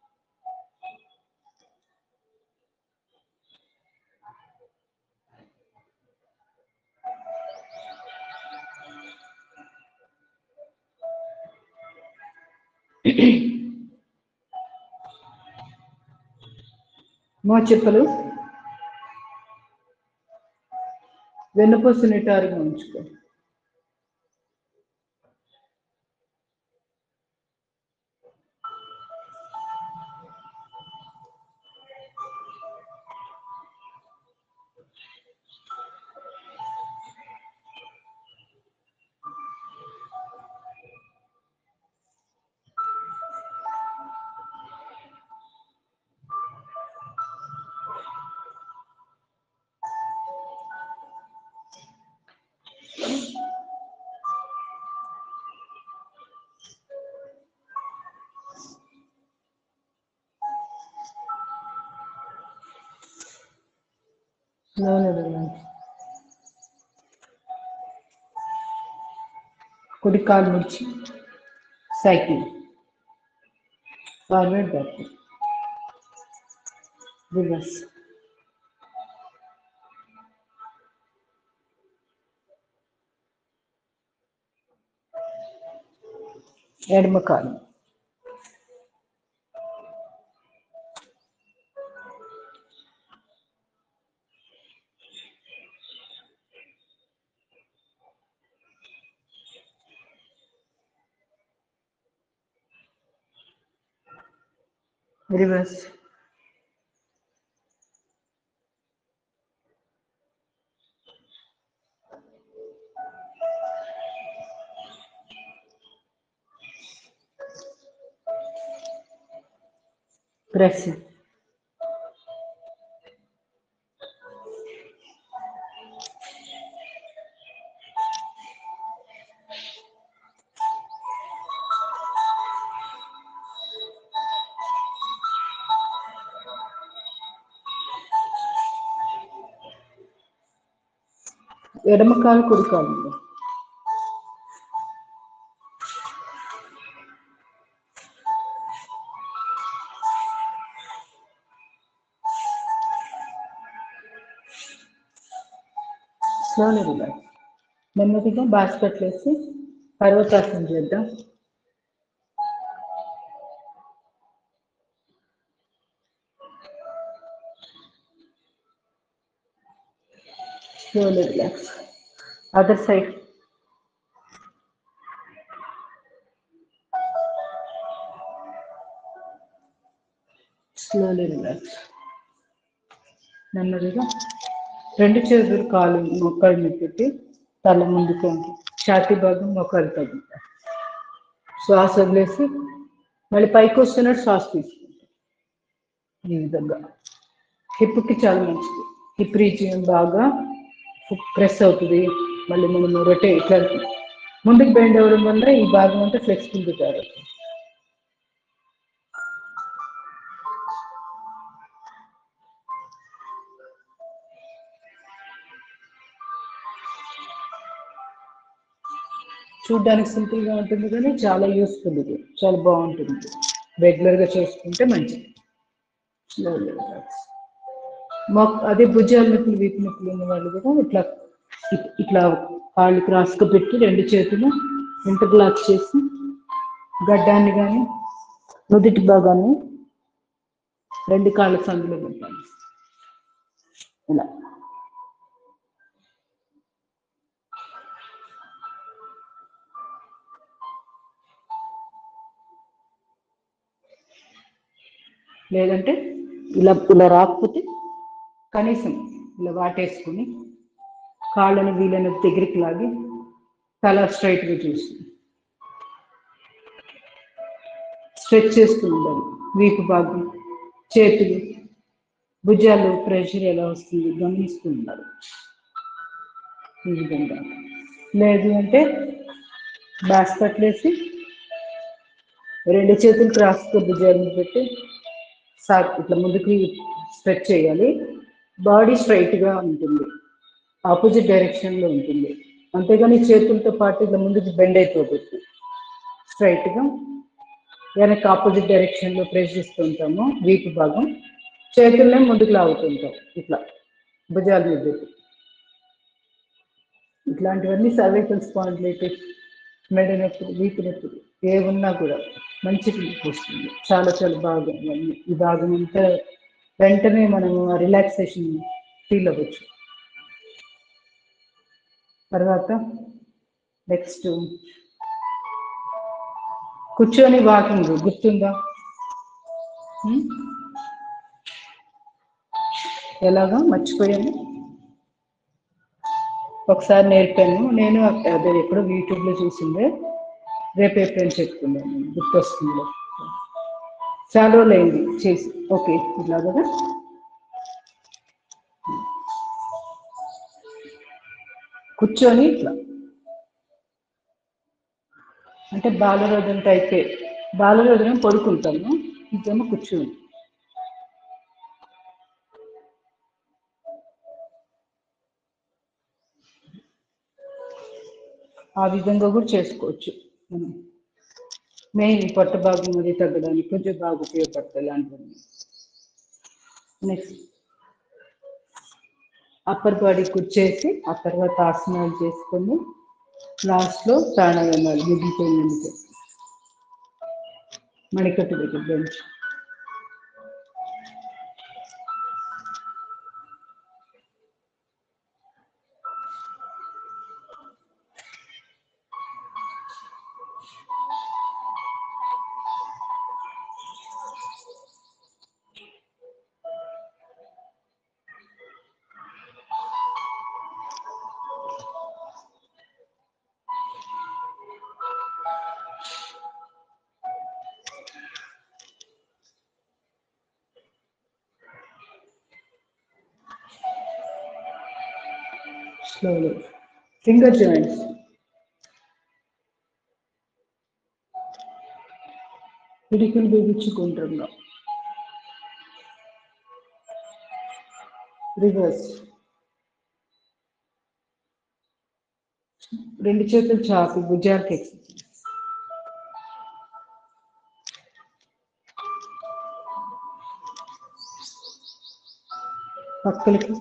[SPEAKER 2] మోచెప్పలు వెన్నుపూస నిటారుగా ఉంచుకో స్లోలీ రిలాక్స్ కుడి కాలు ముడిచి సైకిల్ ఫార్వర్డ్ బ్యాక్వర్డ్ రివర్స్ ఎడమ కాలు రివర్స్ ప్రెస్ ఎడమ కాలు కుడి కాలు స్లోలీ రిలాక్స్ నెమ్మదిగా బాస్కెట్ వేసి పర్వతాసనం చేద్దాం slowly relax. Other side. Slowly relax. నెమ్మదిగా రెండు చేతులు కాలు మొక్కలు మీద పెట్టి తల ముందుకు వంగి, ఛాతీ భాగం మొక్కలు తగ్గుతాయి శ్వాస వదిలేసి మళ్ళీ పైకి వస్తున్నట్టు శ్వాస తీసుకుంటాం ఈ విధంగా హిప్కి చాలా మంచిది హిప్ రీజియన్ బాగా ప్రెస్ అవుతుంది మళ్ళీ మనం రొటే ఇట్లా ముందుకు బెండ్ అవ్వడం వల్ల ఈ భాగం అంతా ఫ్లెక్సిబుల్ తయారు చూడ్డానికి సింపుల్ గా ఉంటుంది కానీ చాలా యూస్ఫుల్ ఇది చాలా బాగుంటుంది రెగ్యులర్ గా చేసుకుంటే మంచిది Slowly relax. మాకు అదే భుజాల నొప్పులు వీపు నొప్పులు ఉన్న వాళ్ళు కూడా ఇట్లా ఇట్- ఇట్లా కాళ్ళు క్రాస్గా పెట్టి రెండు చేతులు ఇంటర్లాక్ చేసి గడ్డాన్ని కానీ నుదిటి భాగాన్ని రెండు కాళ్ళ సందులో పెట్టాలి ఇలా లేదంటే ఇలా ఇలా రాకపోతే కనీసం ఇలా వాటేసుకుని కాళ్ళని వీళ్ళని దగ్గరికి లాగి తల స్ట్రైట్గా చూసి స్ట్రెచ్ చేస్తూ ఉండాలి వీపు భాగం చేతులు భుజాలు ప్రెషర్ ఎలా వస్తుంది గమనిస్తూ ఉండాలి ఈ విధంగా లేదు అంటే బాస్కెట్ వేసి రెండు చేతులు క్రాస్గా భుజాల మీద పెట్టి సా ఇట్లా ముందుకి స్ట్రెచ్ చేయాలి బాడీ స్ట్రైట్గా ఉంటుంది ఆపోజిట్ డైరెక్షన్లో ఉంటుంది అంతేగాని చేతులతో పాటు ఇట్లా ముందుకు బెండ్ అయిపోతుంది స్ట్రైట్గా వెనక్కి ఆపోజిట్ డైరెక్షన్లో ప్రెస్ చేస్తూ ఉంటాము వీపు భాగం చేతుల్నే ముందుకు లాగుతుంటాం ఇట్లా భుజాల మీద పెట్టి ఇట్లాంటివన్నీ సర్వైకల్ స్పాండిలైటిస్ మెడ నొప్పులు వీపు నొప్పులు ఏ ఉన్నా కూడా మంచి రిలీఫ్ వస్తుంది చాలా చాలా బాగా ఇవన్నీ ఈ భాగం అంతా వెంటనే మనము రిలాక్సేషన్ ఫీల్ అవ్వచ్చు తర్వాత నెక్స్ట్ కూర్చొని వాకింగ్ గుర్తుందా హ్మ్? ఎలాగా మర్చిపోయాను ఒకసారి నేర్పాను నేను అదే ఎక్కడో యూట్యూబ్లో చూసిందే రేపు ఎప్పుడైనా చెప్పుకున్నాను నేను, గుర్తొస్తుంది చాలా రోజులైంది చేసి ఓకే ఇలా కదా కూర్చొని ఇట్లా అంటే బాలరోధన టైపే బాలరోధనం పడుకుంటాము ఇదేమో కూర్చొని ఆ విధంగా కూడా చేసుకోవచ్చు మనం మెయిన్ పొట్ట భాగం అది తగ్గడానికి కొంచెం బాగా ఉపయోగపడతాయి ఇలాంటివన్నీ నెక్స్ట్ అప్పర్ బాడీ కూర్చేసి ఆ తర్వాత ఆసనాలు చేసుకొని లాస్ట్లో ప్రాణాయామాలు మిగిలిపోయినందుకు మణికట్టు దగ్గర బెంచ్ slowly. Finger joints. పిడికిలు బిగించుకుంటున్నాం రివర్స్ రెండు చేతులు చాపి భుజానికి ఎక్సర్సైజ్ పక్కలకి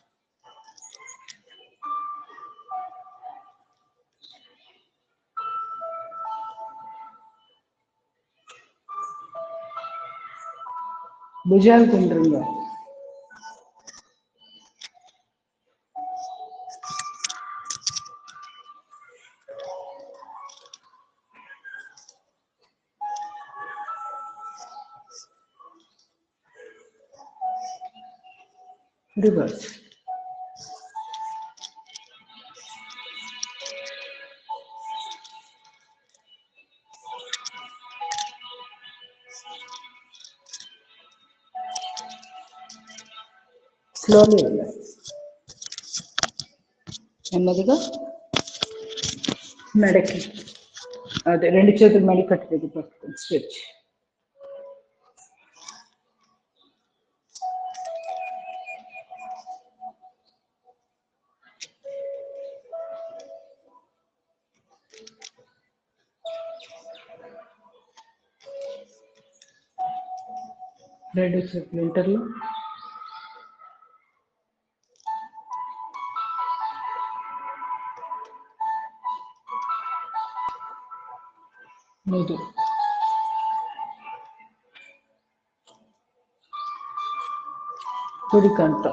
[SPEAKER 2] భుజాలు గుండ్రంగా రివర్స్ స్లోలీ వెళ్ళాలి నెమ్మదిగా మెడకి అదే రెండు చేతులు మడి కట్టి దగ్గర పట్టుకొని స్ట్రెచ్ రెండు చేతులు ఇంటర్లో మూడు కుడి కంట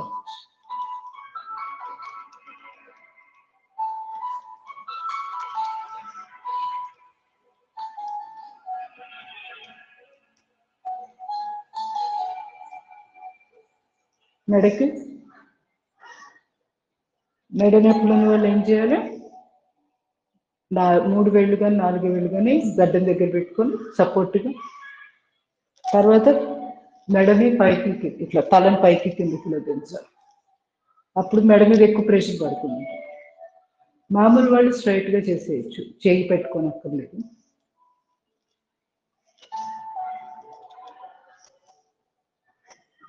[SPEAKER 2] మెడకి మెడ నొప్పులు ఉన్న వాళ్ళు ఏం చేయాలి నా మూడు వేళ్ళు కానీ నాలుగు వేళ్ళు కానీ గడ్డం దగ్గర పెట్టుకొని సపోర్ట్గా తర్వాత మెడని పైకి కి- ఇట్లా తలని పైకి కిందకి ఇలా దించాలి అప్పుడు మెడ మీద ఎక్కువ ప్రెషర్ పడుతుంది మామూలు వాళ్ళు స్ట్రైట్గా చేసేయచ్చు చేయి పెట్టుకొని అక్కర్లేదు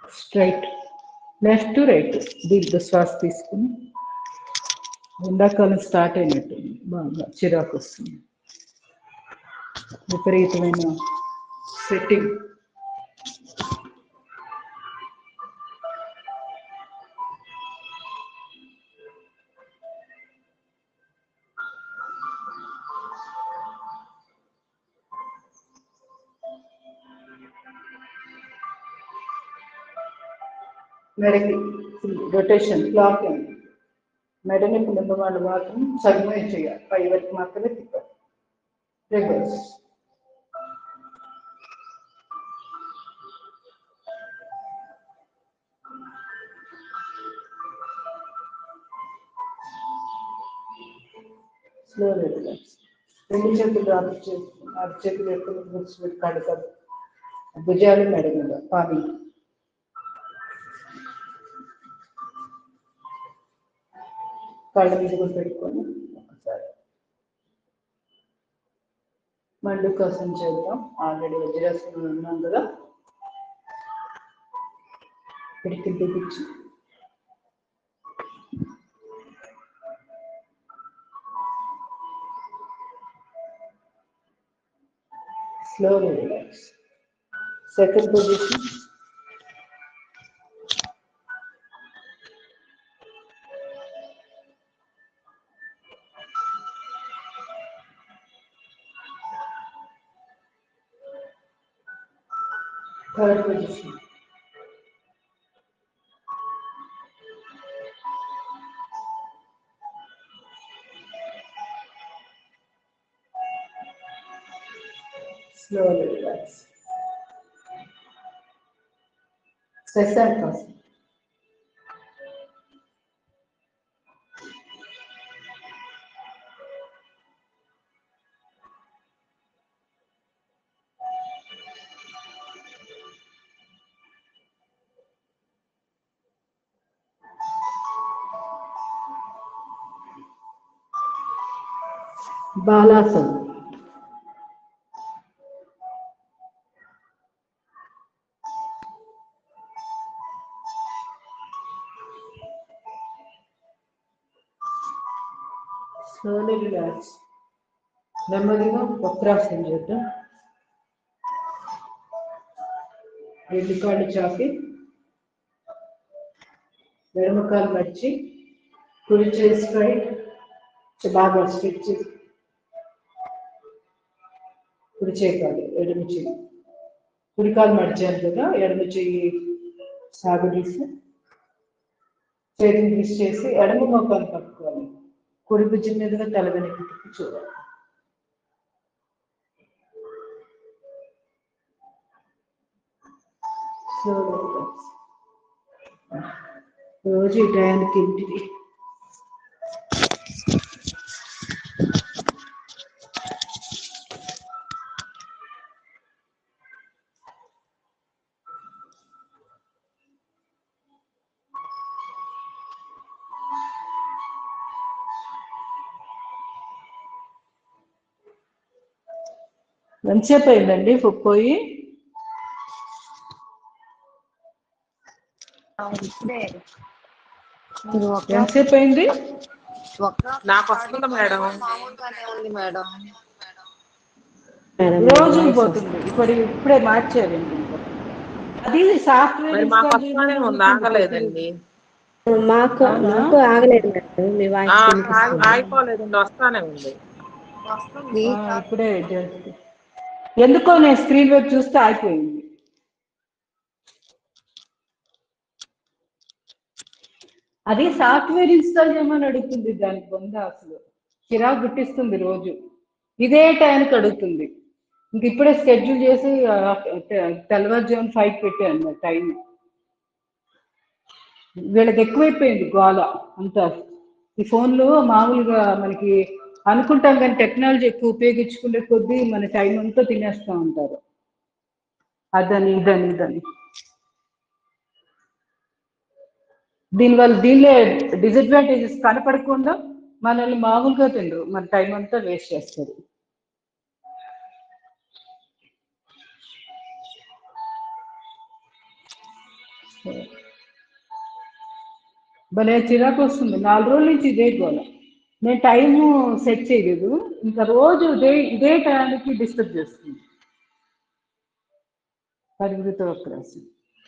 [SPEAKER 2] స్ట్రైట్ లెఫ్ట్ రైట్ దీంట్లో శ్వాస తీసుకుని ఎండాకాలం స్టార్ట్ అయినట్టు బాగా చిరాకు వస్తుంది విపరీతమైన సెట్టింగ్ మెడకి రొటేషన్ క్లాక్ మెడ నొప్పి ఉన్న వాళ్ళు మాత్రం సగమే చేయాలి పై వరకు మాత్రమే తిప్పాలి రివర్స్ స్లో రిలాక్స్ రెండు చేతులు అర చేతులు అర చేతులు ఎప్పుడు పెట్టి కడతారు భుజాలు మెడ మీద పామి కళ్ళ మీద కూడా పెట్టుకొని ఒకసారి మండు కోసం చేద్దాం ఆల్రెడీ వజ్రాసనం ఉన్నాం కదా పిడికి బిగించి slowly relax. Second position. Third position. Slowly relax. Second person. Balasana. Slowly relax. నెమ్మదిగా వక్రాసనం చేద్దాం రెండు కాళ్ళు చాపి ఎడమ కాలు మర్చి కుడి చేయి స్ట్రైట్ బాగా స్ట్రెచ్ చేసి కుడి చేయి కాదు ఎడమ చేయి కుడి కాలు మడిచాను కదా ఎడమ చెయ్యి సాగదీసి చేతిని తీసి చేసి ఎడమ మోకాలు పట్టుకోవాలి కుడి భుజం మీదుగా తల వెనక్కి తిప్పి చూడాలి Slowly relax. రోజు ఈ టయానికి ఇంటిది ఎంతసేపు అయిందండి పోయి
[SPEAKER 3] ఇప్పుడే మీరు ఒక
[SPEAKER 2] ఎంతసేపు అయింది
[SPEAKER 3] ఒక
[SPEAKER 4] నాకు వస్తుంది మేడం
[SPEAKER 3] మామూలుగానే ఉంది మేడం
[SPEAKER 2] రోజు పోతుంది ఇప్పుడు ఇప్పుడే మార్చారు ఇంకా. అది సాఫ్ట్వేర్
[SPEAKER 4] మరి మాకు వస్తానే ఉంది ఆగలేదండి
[SPEAKER 5] మాకు
[SPEAKER 2] అవునా?
[SPEAKER 5] మాకు ఆగలేదు మేడం మీ
[SPEAKER 4] ఆ,
[SPEAKER 5] వాయిస్
[SPEAKER 4] ఆగి-
[SPEAKER 5] వినిపిస్తుంది
[SPEAKER 4] ఆగిపోలేదండి వస్తానే ఉంది
[SPEAKER 3] వస్తుంది
[SPEAKER 2] ఇప్పుడే just. ఎందుకో నేను స్క్రీన్ వైపు చూస్తే ఆగిపోయింది అది సాఫ్ట్వేర్ ఇన్స్టాల్ చేయమని అడుగుతుంది దానికి బొంద అసలు చిరాకు గుట్టిస్తుంది రోజు ఇదే టైంకి అడుగుతుంది ఇంక ఇప్పుడే షెడ్యూల్ చేసి ఆ, తె- తెల్లవారుజామున ఫైవ్ పెట్టాను టైం వీళ్ళకి ఎక్కువైపోయింది గోల అంతా ఈ ఫోన్లు మామూలుగా మనకి అనుకుంటాం కానీ టెక్నాలజీ ఎక్కువ ఉపయోగించుకునే కొద్దీ మన టైం అంతా తినేస్తూ ఉంటారు అదని ఇదని ఇదని దీనివల్ల దీనిలో డిసడ్వాంటేజెస్ కనపడకుండా మనల్ని మామూలుగా తిండ్రు మన టైం అంతా వేస్ట్ చేస్తారు భలే చిరాకు వస్తుంది నాలుగు రోజుల నుంచి ఇదే గోల నేను టైము సెట్ చేయలేదు ఇంకా రోజు ఇదే ఇదే టైంకి డిస్టర్బ్ చేస్తుంది పరిగృత వక్రాసం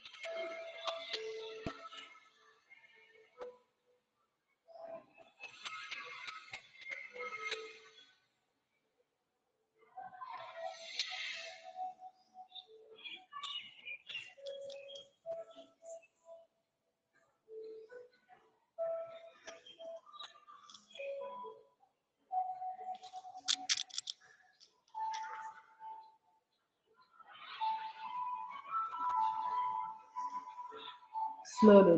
[SPEAKER 2] స్లోలో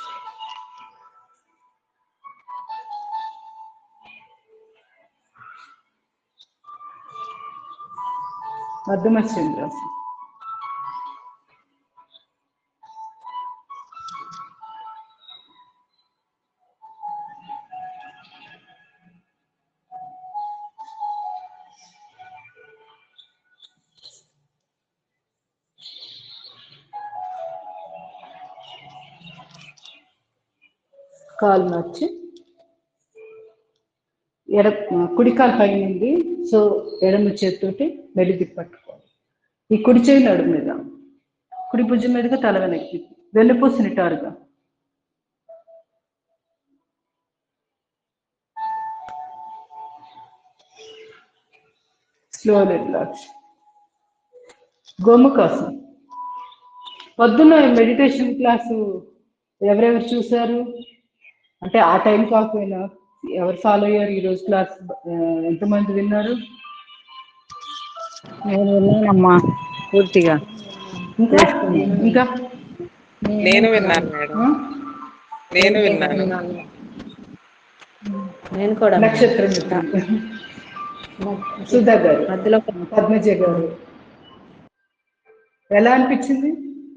[SPEAKER 2] అర్థమశ్చంద్రాసం కాలు మార్చి ఎడ కుడికాలు పైన ఉంది సో ఎడమ చేతితోటి మెలిది పట్టుకోవాలి ఈ కుడి చేయి నడుము మీద కుడి భుజం మీదుగా తల వెనక్కి వెన్నుపూస నిటారుగా స్లో రిలాక్స్ గోముఖాసం పొద్దున్న మెడిటేషన్ క్లాసు ఎవరెవరు చూశారు అంటే ఆ టైం కాకపోయినా ఎవరు ఫాలో అయ్యారు ఈ రోజు క్లాస్ ఆ, ఎంతమంది విన్నారు
[SPEAKER 6] నేను విన్నానమ్మా పూర్తిగా
[SPEAKER 2] ఇంకా ఇంకా
[SPEAKER 4] నేను విన్నాను మేడం
[SPEAKER 2] ఆ?
[SPEAKER 4] నేను విన్నాను
[SPEAKER 5] నేను కూడా
[SPEAKER 2] నక్షత్రం మిత్రులు. సుధా గారు
[SPEAKER 5] మధ్యలో
[SPEAKER 2] పద్మజ గారు ఎలా అనిపించింది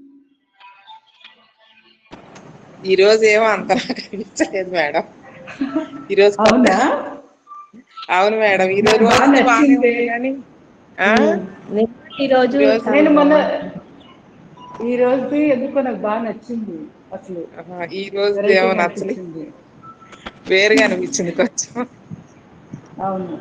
[SPEAKER 4] ఈ రోజు ఏమో అంత నాకు అనిపించలేదు మేడం ఈ రోజు
[SPEAKER 2] అవునా
[SPEAKER 4] అవును మేడం ఈ రోజు
[SPEAKER 2] బాగా
[SPEAKER 4] రోజు బాగానే
[SPEAKER 2] నచ్చింది.
[SPEAKER 4] ఉంది కానీ ఆ?
[SPEAKER 5] నేను ఈ రోజు
[SPEAKER 4] ఈరోజు
[SPEAKER 2] నేను మొన్న ఈ రోజు ఎందుకో నాకు బాగా నచ్చింది అసలు
[SPEAKER 4] ఆహా, ఈ రోజు
[SPEAKER 2] వెరైటీగా
[SPEAKER 4] ఏమో నచ్చలేదు
[SPEAKER 2] అనిపించింది.
[SPEAKER 4] వేరుగా అనిపించింది కొంచెం
[SPEAKER 2] అవును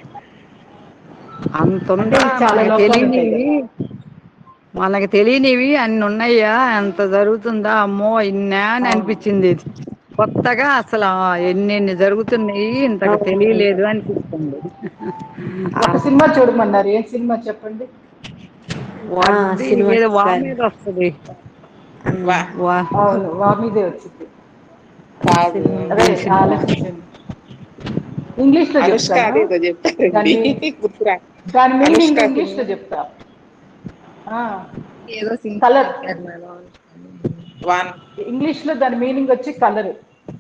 [SPEAKER 6] అంత ఉందా
[SPEAKER 2] అంటే చాలా
[SPEAKER 6] మనకి
[SPEAKER 2] లోపాలు ఉంటాయి
[SPEAKER 6] తెలియనివి మనకి తెలియనివి అన్ని ఉన్నాయా అంత జరుగుతుందా అమ్మో ఇన్నా అని అనిపించింది ఇది. కొత్తగా అసలు ఆ, ఎన్నెన్ని జరుగుతున్నాయి ఇంతకు తెలియలేదు అనిపిస్తుంది
[SPEAKER 2] ఒక సినిమా చూడమన్నారు ఏం సినిమా చెప్పండి
[SPEAKER 6] వాడిది
[SPEAKER 5] సినిమా
[SPEAKER 6] ఏదో వా
[SPEAKER 5] చూశాను.
[SPEAKER 6] మీద వస్తుంది
[SPEAKER 4] వా
[SPEAKER 6] వా
[SPEAKER 2] అవును వా మీదే వచ్చింది
[SPEAKER 4] కాదు
[SPEAKER 2] అదే ఆలోచించండి ఇంగ్లీష్ లో
[SPEAKER 4] అనుష్క
[SPEAKER 2] చెప్తాను
[SPEAKER 4] అదేదో చెప్పారండి
[SPEAKER 2] దాన్ని-
[SPEAKER 4] గుర్తురా
[SPEAKER 2] దాని మీనింగ్
[SPEAKER 4] అనుష్క
[SPEAKER 2] ఇంగ్లీష్ లో చెప్తా ఆ,
[SPEAKER 3] ఏదో సింగ్
[SPEAKER 2] Colour.
[SPEAKER 3] చెప్పారు మేడం
[SPEAKER 4] వన్
[SPEAKER 2] ఇంగ్లీష్ లో దాని మీనింగ్ వచ్చి కలర్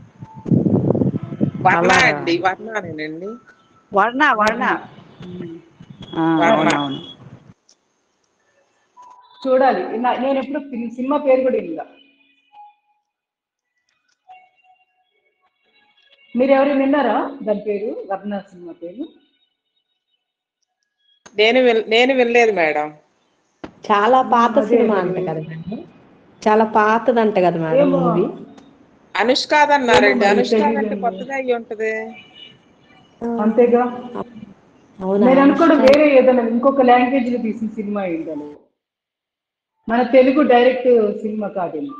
[SPEAKER 4] వర్ణ
[SPEAKER 6] అలాగా.
[SPEAKER 4] అండి వర్ణనేనండి
[SPEAKER 6] వర్ణ వర్ణ ఆ, అవునవును
[SPEAKER 2] చూడాలి నా- నేను ఎప్పుడు సి- సినిమా పేరు కూడా ఇలా మీరు ఎవరు విన్నారా దాని పేరు వర్ణ సినిమా పేరు
[SPEAKER 4] నేను విన్- నేను వినలేదు మేడం
[SPEAKER 5] చాలా పాత
[SPEAKER 2] అదే
[SPEAKER 5] సినిమా
[SPEAKER 2] మరి.
[SPEAKER 5] అంట కదా మేడం చాలా పాతదంట కదా మేడం
[SPEAKER 2] ఏమో.
[SPEAKER 5] మూవీ
[SPEAKER 4] అనుష్కాదన్నారండి
[SPEAKER 2] ఏమో మరి
[SPEAKER 4] అనుష్కాద్ అంటే
[SPEAKER 2] తెలియదండి.
[SPEAKER 4] కొత్తగా అయ్యి ఉంటది
[SPEAKER 2] అంతేగా
[SPEAKER 5] అవునా
[SPEAKER 2] నేను అనుకోవడం వేరే ఏదైనా ఇంకొక లాంగ్వేజ్ లో తీసిన సినిమా ఏంటని మన తెలుగు డైరెక్ట్ సినిమా కాదేమో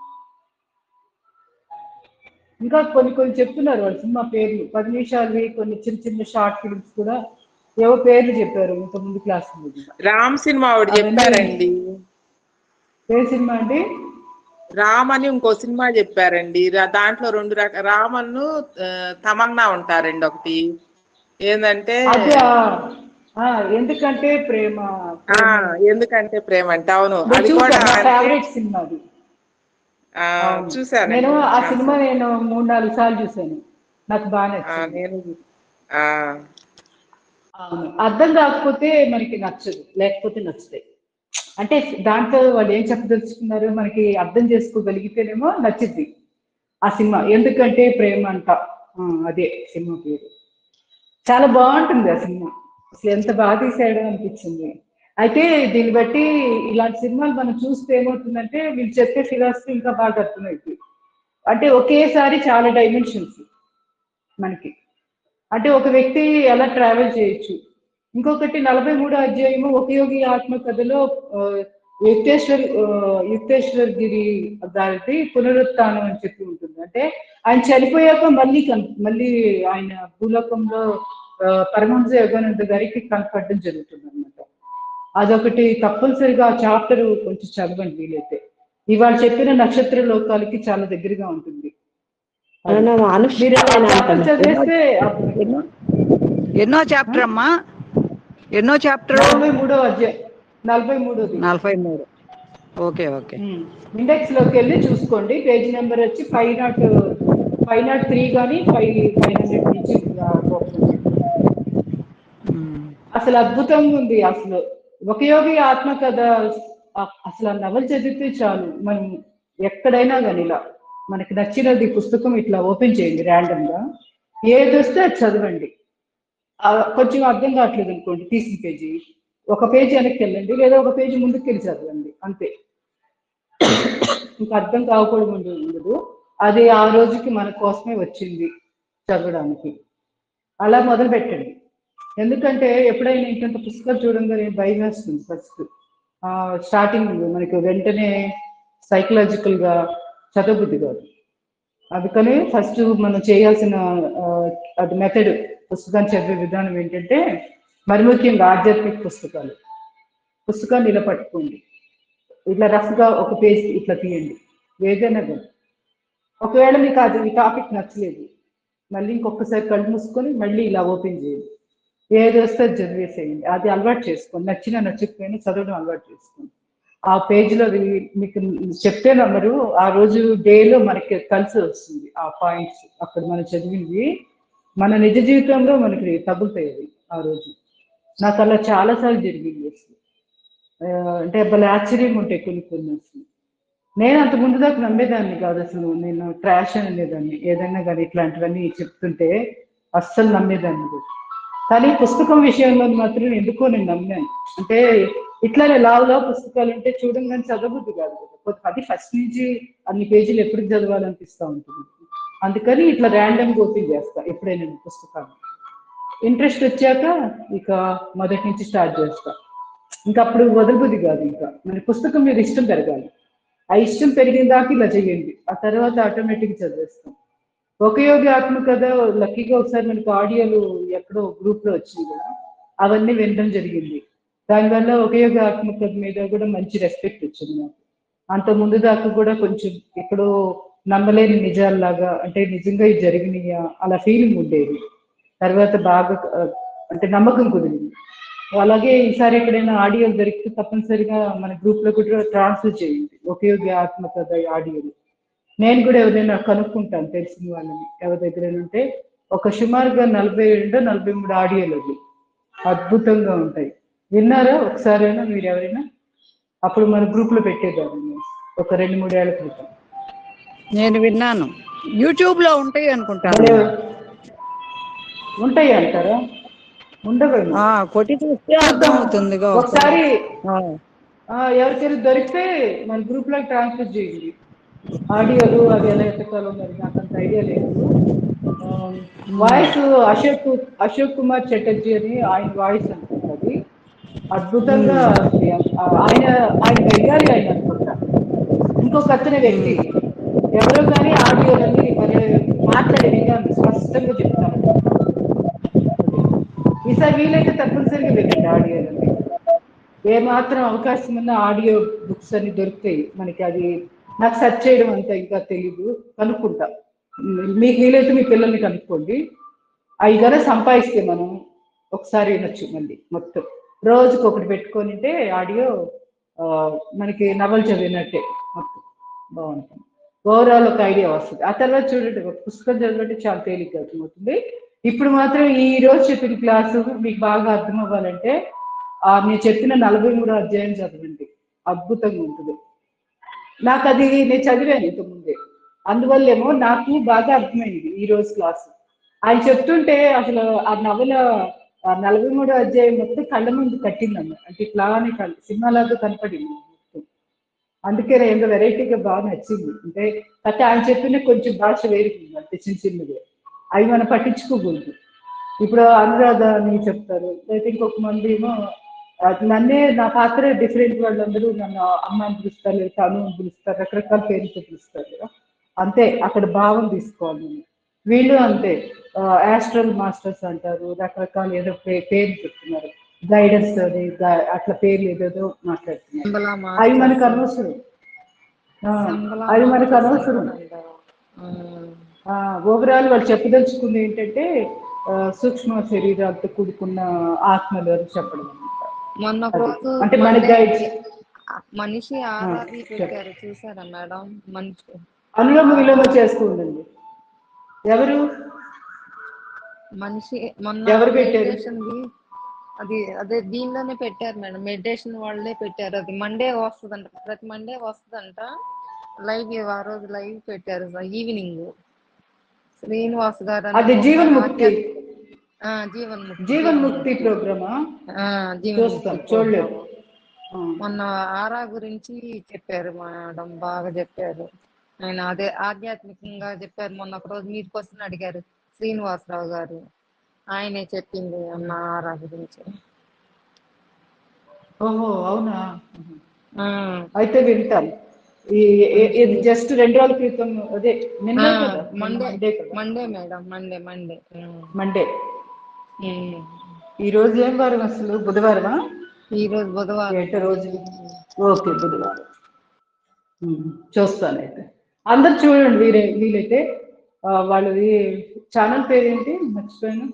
[SPEAKER 2] ఇంకా కొన్ని కొన్ని చెప్తున్నారు వాళ్ళు సినిమా పేర్లు పది నిమిషాలవి కొన్ని చిన్న చిన్న షార్ట్ ఫిల్మ్స్ కూడా ఏవో పేర్లు చెప్పారు ఇంత ముందు క్లాస్
[SPEAKER 4] రామ్ సినిమా ఒకటి
[SPEAKER 2] అవన్నీ-
[SPEAKER 4] చెప్పారండి
[SPEAKER 2] ఏ సినిమా అండి
[SPEAKER 4] రామ్ అని ఇంకో సినిమా చెప్పారండి రా- దాంట్లో రెండు రకాల రామన్ను ఆ, తమన్నా ఉంటారండి ఒకటి ఏంటంటే
[SPEAKER 2] అదే ఆ, ఆ, ఎందుకంటే ప్రేమ
[SPEAKER 4] ఆ ఎందుకంటే ప్రేమ అంటే అవును
[SPEAKER 2] నేను
[SPEAKER 4] అది కూడా
[SPEAKER 2] చూసాను నా
[SPEAKER 4] అంటే,
[SPEAKER 2] ఫేవరెట్ సినిమా అది
[SPEAKER 4] ఆ,
[SPEAKER 2] అవును.
[SPEAKER 4] చూశానండి
[SPEAKER 2] నేను ఆ సినిమా నేను మూడు నాలుగు సార్లు చూసాను నాకు బాగా
[SPEAKER 4] ఆ,
[SPEAKER 2] నచ్చింది
[SPEAKER 4] నేను ఆ,
[SPEAKER 2] అవును అర్థం కాకపోతే మనకి నచ్చదు లేకపోతే నచ్చుతాయి అంటే దాంట్లో వాళ్ళు ఏం చెప్పదలుచుకున్నారు మనకి అర్థం చేసుకోగలిగితేనేమో నచ్చుద్ది ఆ సినిమా ఎందుకంటే ప్రేమ అంట ఆ, అదే సినిమా పేరు చాలా బాగుంటుంది ఆ సినిమా అసలు ఎంత బాగా తీసాడో అనిపించింది అయితే దీన్ని బట్టి ఇలాంటి సినిమాలు మనం చూస్తే ఏమవుతుందంటే వీళ్ళు చెప్పే ఫిలాసఫీ ఇంకా బాగా అర్థమవుతుంది అంటే ఒకేసారి చాలా డైమెన్షన్స్ మనకి అంటే ఒక వ్యక్తి ఎలా ట్రావెల్ చేయొచ్చు ఇంకొకటి నలభై మూడో అధ్యాయము ఒక యోగి ఆత్మకథలో ఆ, యుక్తేశ్వర్ ఆ, యుక్తేశ్వర్ గిరి దారిది పునరుత్థానం అని చెప్పి ఉంటుంది అంటే ఆయన చనిపోయాక మళ్ళీ కన్- మళ్ళీ ఆయన భూలోకంలో ఆ, పరమహంస యోగానంద గారికి కనపడడం జరుగుతుంది అనమాట అదొకటి తప్పనిసరిగా ఆ చాప్టర్ కొంచెం చదవండి వీలైతే ఇవాళ చెప్పిన నక్షత్ర లోకాలకి చాలా దగ్గరగా ఉంటుంది
[SPEAKER 5] మనం
[SPEAKER 2] మీరు ఆ
[SPEAKER 5] అనుష్ఠానం
[SPEAKER 2] chapter
[SPEAKER 5] అంటాం.
[SPEAKER 2] చదివేస్తే అప్పుడు
[SPEAKER 6] ఎన్నో ఎన్నో చాప్టర్ అమ్మా ఎన్నో చాప్టర్
[SPEAKER 2] నలభై మూడో అధ్యాయం నలభై మూడోది
[SPEAKER 6] నలభై మూడు ఓకే ఓకే
[SPEAKER 2] ఇండెక్స్ లోకి వెళ్ళి చూసుకోండి పేజ్ నెంబర్ వచ్చి five not five not three కానీ ఫైవ్ ఫైవ్ హండ్రెడ్ నుంచి ఆ, పోతుంది.
[SPEAKER 6] ఉమ్.
[SPEAKER 2] అసలు అద్భుతంగా ఉంది అసలు ఒక యోగి ఆత్మ కథ అ- అసలు ఆ నవల చదివితే చాలు మనం ఎక్కడైనా కానీ ఇలా మనకి నచ్చినది పుస్తకం ఇట్లా ఓపెన్ చేయండి ర్యాండమ్ గా ఏది వస్తే అది చదవండి ఆ, కొంచెం అర్థం కావట్లేదు అనుకోండి తీసిన పేజీ ఒక పేజీ వెనక్కి వెళ్ళండి లేదా ఒక పేజీ ముందుకు వెళ్ళి చదవండి అంతే ఇంకా అర్థం కాకపోవడం ఉండదు ఉండదు అది ఆ రోజుకి మన కోసమే వచ్చింది చదవడానికి అలా మొదలు పెట్టండి ఎందుకంటే ఎప్పుడైనా ఇంకొంత పుస్తకాలు చూడంగానే భయం వేస్తుంది ఫస్ట్ స్టార్టింగ్ మనకి వెంటనే సైకలాజికల్ గా చదవబుద్ధి కాదు అందుకని ఫస్ట్ మనం చేయాల్సిన ఆ, అది మెథడ్ పుస్తకాన్ని చదివే విధానం ఏంటంటే మరి ముఖ్యంగా ఆధ్యాత్మిక పుస్తకాలు పుస్తకాన్ని ఇలా పట్టుకోండి ఇట్లా రఫ్ గా ఒక పేజ్ ఇట్లా తీయండి ఏదైనా కానీ ఒకవేళ మీకు అది ఈ టాపిక్ నచ్చలేదు మళ్ళీ ఇంకొకసారి కళ్ళు మూసుకొని మళ్ళీ ఇలా ఓపెన్ చేయండి ఏది వస్తే అది చదివేసేయండి అది అలవాటు చేసుకోండి నచ్చినా నచ్చకపోయినా చదవడం అలవాటు చేసుకోండి ఆ పేజీలో మీకు చెప్తే నమ్మరు ఆ రోజు డేలో మనకి కలిసి వస్తుంది ఆ పాయింట్స్ అక్కడ మనం చదివింది మన నిజ జీవితంలో మనకి తగులుతాయి అవి ఆ రోజు నాకు అలా చాలాసార్లు జరిగింది అసలు ఆ, అంటే భలే ఆశ్చర్యం ఉంటాయి కొన్ని కొన్ని అసలు నేను అంత ముందు దాకా నమ్మేదాన్ని కాదు అసలు నేను ట్రాష్ అని అనేదాన్ని ఏదైనా కానీ ఇట్లాంటివన్నీ చెప్తుంటే అస్సలు నమ్మేదాన్ని కాదు కానీ పుస్తకం విషయంలో మాత్రం ఎందుకో నేను నమ్మాను అంటే ఇట్లానే లావు లావు పుస్తకాలు ఉంటే చూడంగానే చదవబుద్ధి కాదు కదా. కొ- అది ఫస్ట్ నుంచి అన్ని పేజీలు ఎప్పుడు చదవాలనిపిస్తూ ఉంటుంది అందుకని ఇట్లా ర్యాండమ్ ఓపెన్ చేస్తా ఎప్పుడైనా నేను పుస్తకాలు ఇంట్రెస్ట్ వచ్చాక ఇక మొదటి నుంచి స్టార్ట్ చేస్తా ఇంకా అప్పుడు వదలబుద్ధి కాదు ఇంకా మన పుస్తకం మీద ఇష్టం పెరగాలి ఆ ఇష్టం పెరిగిన దాకా ఇలా చేయండి ఆ తర్వాత ఆటోమేటిక్ చదివేస్తాం ఒక యోగి ఆత్మ కథ లక్కీగా ఒకసారి మనకు ఆడియోలు ఎక్కడో గ్రూప్ లో వచ్చింది కదా అవన్నీ వినడం జరిగింది దానివల్ల ఒక యోగి ఆత్మ కథ మీద కూడా మంచి రెస్పెక్ట్ వచ్చింది నాకు అంత ముందు దాకా కూడా కొంచెం ఎక్కడో నమ్మలేని నిజాల్లాగా అంటే నిజంగా ఇది జరిగినాయా అలా ఫీలింగ్ ఉండేది తర్వాత బాగా ఆ, అంటే నమ్మకం కుదిరింది అలాగే ఈసారి ఎక్కడైనా ఆడియోలు దొరికితే తప్పనిసరిగా మన గ్రూప్ లో కూడా ట్రాన్స్ఫర్ చేయండి ఉపయోగి ఆత్మ కథ ఆడియోలు నేను కూడా ఎవరైనా కనుక్కుంటాను తెలిసిన వాళ్ళని ఎవరి దగ్గర ఉంటే ఒక సుమారుగా నలభై రెండు నలభై మూడు ఆడియోలు అవి అద్భుతంగా ఉంటాయి విన్నారా ఒకసారైనా మీరు ఎవరైనా అప్పుడు మన గ్రూప్ లో పెట్టేదాన్ని ఒక రెండు మూడేళ్ల క్రితం
[SPEAKER 6] నేను విన్నాను యూట్యూబ్ లో ఉంటాయి అనుకుంటాను
[SPEAKER 2] భలే ఉంటాయి అంటారా ఉండవేమో
[SPEAKER 6] ఆ, కొట్టి చూస్తే అర్థం అవుతుందిగా
[SPEAKER 2] ఒకసారి
[SPEAKER 6] ఆ,
[SPEAKER 2] ఆ, ఎవరికైనా దొరికితే మన గ్రూప్ లో ట్రాన్స్ఫర్ చేయండి ఆడియోలు అవి ఎలా ఎత్తకాలో మరి నాకు అంత ఐడియా లేదు వాయిస్ అశోక్ అశోక్ కుమార్ చటర్జీ అని ఆయన వాయిస్ అనుకుంటుంది అద్భుతంగా ఉంది. ఆ, ఆయన ఆయన బెంగాలీ ఆయన అనుకుంటా ఇంకొక అతని వ్యక్తి ఎవరో కానీ ఆడియోలని మరి మాట్లాడే విధానం స్పష్టంగా చెప్తారు ఈసారి వీలైతే తప్పనిసరిగా వినండి ఆడియోలని ఏ మాత్రం అవకాశం ఉన్న ఆడియో బుక్స్ అన్ని దొరుకుతాయి మనకి అది నాకు సెర్చ్ చేయడం అంత ఇంకా తెలీదు కనుక్కుంటా ఉమ్, మీకు వీలైతే మీ పిల్లల్ని కనుక్కోండి అవి కనుక సంపాదిస్తే మనం ఒకసారి వినొచ్చు మళ్ళీ మొత్తం రోజుకి ఒకటి పెట్టుకొని ఉంటే ఆడియో ఆ, మనకి నవల చదివినట్టే మొత్తం బాగుంటుంది ఓవరాల్ ఒక ఐడియా వస్తుంది ఆ తర్వాత చూడండి ఒక పుస్తకం చదివితే చాలా తేలిగ్గా అర్థమవుతుంది ఇప్పుడు మాత్రం ఈ రోజు చెప్పిన క్లాసు మీకు బాగా అర్థం అవ్వాలంటే ఆ నేను చెప్పిన నలభై మూడో అధ్యాయం చదవండి అద్భుతంగా ఉంటుంది నాకు అది నేను చదివాను ఇంతకుముందే అందువల్లేమో నాకు బాగా అర్థమైంది ఈ రోజు క్లాసు ఆయన చెప్తుంటే అసలు ఆ నవల ఆ నలభై మూడో అధ్యాయం మొత్తం కళ్ళ ముందు కట్టిందమ్మ అంటే ఇట్లానే కళ్ళు సినిమాలాగా కనపడింది మొత్తం. అందుకే ఏందో వెరైటీగా బాగా నచ్చింది అంటే అయితే ఆయన చెప్పిన కొంచెం భాష వేరుకుంది అంటే చిన్న చిన్నది అవి మనం పట్టించుకోకూడదు ఇప్పుడు అనురాధ అని చెప్తారు లేకపోతే ఇంకొక మంది ఏమో అది నన్నే నా పాత్ర డిఫరెంట్ వాళ్ళందరూ నన్ను అమ్మ అని పిలుస్తారు లేదా తను అని పిలుస్తారు రకరకాల పేరుతో పిలుస్తారు కదా అంతే అక్కడ భావం తీసుకోవాలి నేను. వీళ్ళు అంతే యాస్ట్రల్ మాస్టర్స్ అంటారు రకరకాల ఏదో పే- పేర్లు చెప్తున్నారు గైడెన్స్ అది గా- అట్లా పేర్లు ఏదేదో మాట్లాడుతున్నారు
[SPEAKER 3] శంబలా
[SPEAKER 2] అవి మనకు
[SPEAKER 3] మాస్టర్స్.
[SPEAKER 2] అనవసరం ఆ,
[SPEAKER 3] శంబలా
[SPEAKER 2] అవి మనకు
[SPEAKER 3] మాస్టర్స్
[SPEAKER 2] అనవసరం
[SPEAKER 3] అంటారు. ఉమ్.
[SPEAKER 2] ఓవరాల్ వాళ్ళు చెప్పదలుచుకుంది ఏంటంటే ఆ, సూక్ష్మ శరీరాలతో కూడుకున్న ఆత్మలు అని చెప్పడం అన్నమాట
[SPEAKER 3] మొన్న ఒక రోజు
[SPEAKER 2] అంటే మన
[SPEAKER 3] మండే
[SPEAKER 2] గైడ్స్
[SPEAKER 3] మనిషి ఆరాధి
[SPEAKER 2] చెప్పు.
[SPEAKER 3] పెట్టారు చూసారా మేడం మనిషి
[SPEAKER 2] అనులోమ విలోమ చేస్తూ ఉండండి ఎవరు
[SPEAKER 3] మనిషి మొన్న
[SPEAKER 2] ఎవరు పెట్టారు?
[SPEAKER 3] meditation ది అది అదే దీనిలోనే పెట్టారు మేడం మెడిటేషన్ వాళ్ళే పెట్టారు అది మండే వస్తుందంట ప్రతి మండే వస్తుందంట లైవ్ ఆ రోజు లైవ్ పెట్టారు ఈవినింగ్ శ్రీనివాస్ గారు అని
[SPEAKER 2] అది
[SPEAKER 3] ఒక
[SPEAKER 2] జీవన్ ముక్తి
[SPEAKER 3] ఆధ్యాత్మిక- ఆ, జీవన్ ముక్తి
[SPEAKER 2] జీవన్ ముక్తి ప్రోగ్రామా
[SPEAKER 3] ఆ, జీవన్
[SPEAKER 2] చూస్తాం
[SPEAKER 3] ముక్తి
[SPEAKER 2] చూడలేదు
[SPEAKER 3] program.
[SPEAKER 2] ఆ.
[SPEAKER 3] మొన్న ఆరా గురించి చెప్పారు మేడం బాగా చెప్పారు ఆయన అదే ఆధ్యాత్మికంగా చెప్పారు మొన్న ఒక రోజు మీరు క్వశ్చన్ అడిగారు శ్రీనివాసరావు గారు ఆయనే చెప్పింది అన్న ఆరా గురించి
[SPEAKER 2] ఓహో అవునా
[SPEAKER 3] ఆ,
[SPEAKER 2] అయితే వింటాను ఈ ఏ- ఇది జస్ట్ రెండు రోజుల క్రితం అదే నిన్న
[SPEAKER 3] ఆ,
[SPEAKER 2] కదా
[SPEAKER 3] మండే
[SPEAKER 2] మండే కదా
[SPEAKER 3] Monday madam Monday Monday um,
[SPEAKER 2] Monday
[SPEAKER 3] um.
[SPEAKER 2] ఈ రోజు ఏం వారం అసలు బుధవారమా
[SPEAKER 3] ఈ రోజు బుధవారం
[SPEAKER 2] ఏంటో రోజు ఓకే బుధవారం ఉమ్, చూస్తాను అయితే అందరు చూడండి వీరే వీలైతే ఆ, వాళ్ళది ఛానల్ పేరు ఏంటి మర్చిపోయాను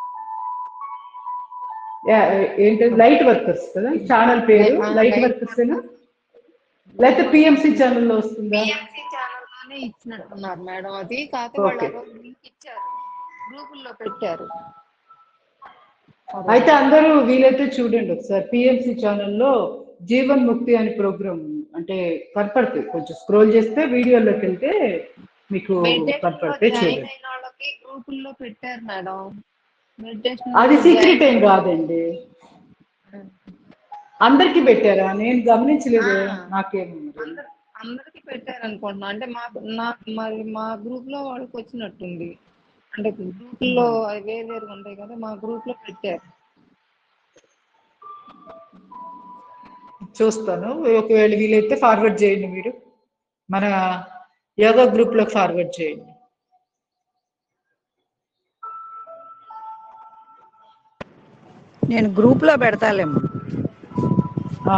[SPEAKER 2] యా, ఏంటి లైట్ వర్కర్స్ కదా ఛానల్ పేరు
[SPEAKER 3] ఆ,
[SPEAKER 2] లైట్
[SPEAKER 3] Light
[SPEAKER 2] వర్కర్స్ లేకపోతే పిఎంసి ఛానల్లో వస్తుందా
[SPEAKER 3] పిఎంసి ఛానల్ లోనే ఇచ్చినట్టున్నారు మేడం అది కాకపోతే వాళ్ళు ఆ
[SPEAKER 2] Okay.
[SPEAKER 3] రోజు లింక్ ఇచ్చారు గ్రూపుల్లో పెట్టారు
[SPEAKER 2] అయితే అందరూ వీలైతే చూడండి ఒకసారి పిఎంసి ఛానల్లో జీవన్ ముక్తి అనే ప్రోగ్రామ్ అంటే కనపడుతుంది కొంచెం స్క్రోల్ చేస్తే వీడియోలోకి వెళ్తే మీకు
[SPEAKER 3] మెడిటేషన్ లో
[SPEAKER 2] కనపడితే
[SPEAKER 3] జాయిన్
[SPEAKER 2] చూడండి
[SPEAKER 3] అయిన వాళ్ళకి గ్రూపుల్లో పెట్టారు మేడం మెడిటేషన్
[SPEAKER 2] అది సీక్రెట్ ఏం కాదండి అందరికి పెట్టారా నేను గమనించలేదు
[SPEAKER 3] ఆ.
[SPEAKER 2] నాకేం
[SPEAKER 3] అందరికి పెట్టారు అనుకుంటున్నా అంటే మా నాకు మరి మా గ్రూప్ లో వాళ్ళకి వచ్చినట్టుంది అంటే గ్రూప్ లో అవి వేరు వేరుగా ఉంటాయి కదా మా గ్రూప్ లో పెట్టారు
[SPEAKER 2] చూస్తాను ఒకవేళ వీలైతే ఫార్వర్డ్ చేయండి మీరు మన యోగా గ్రూప్ లో ఫార్వర్డ్ చేయండి
[SPEAKER 6] నేను గ్రూప్ లో పెడతాలేమ్మా
[SPEAKER 2] ఆ.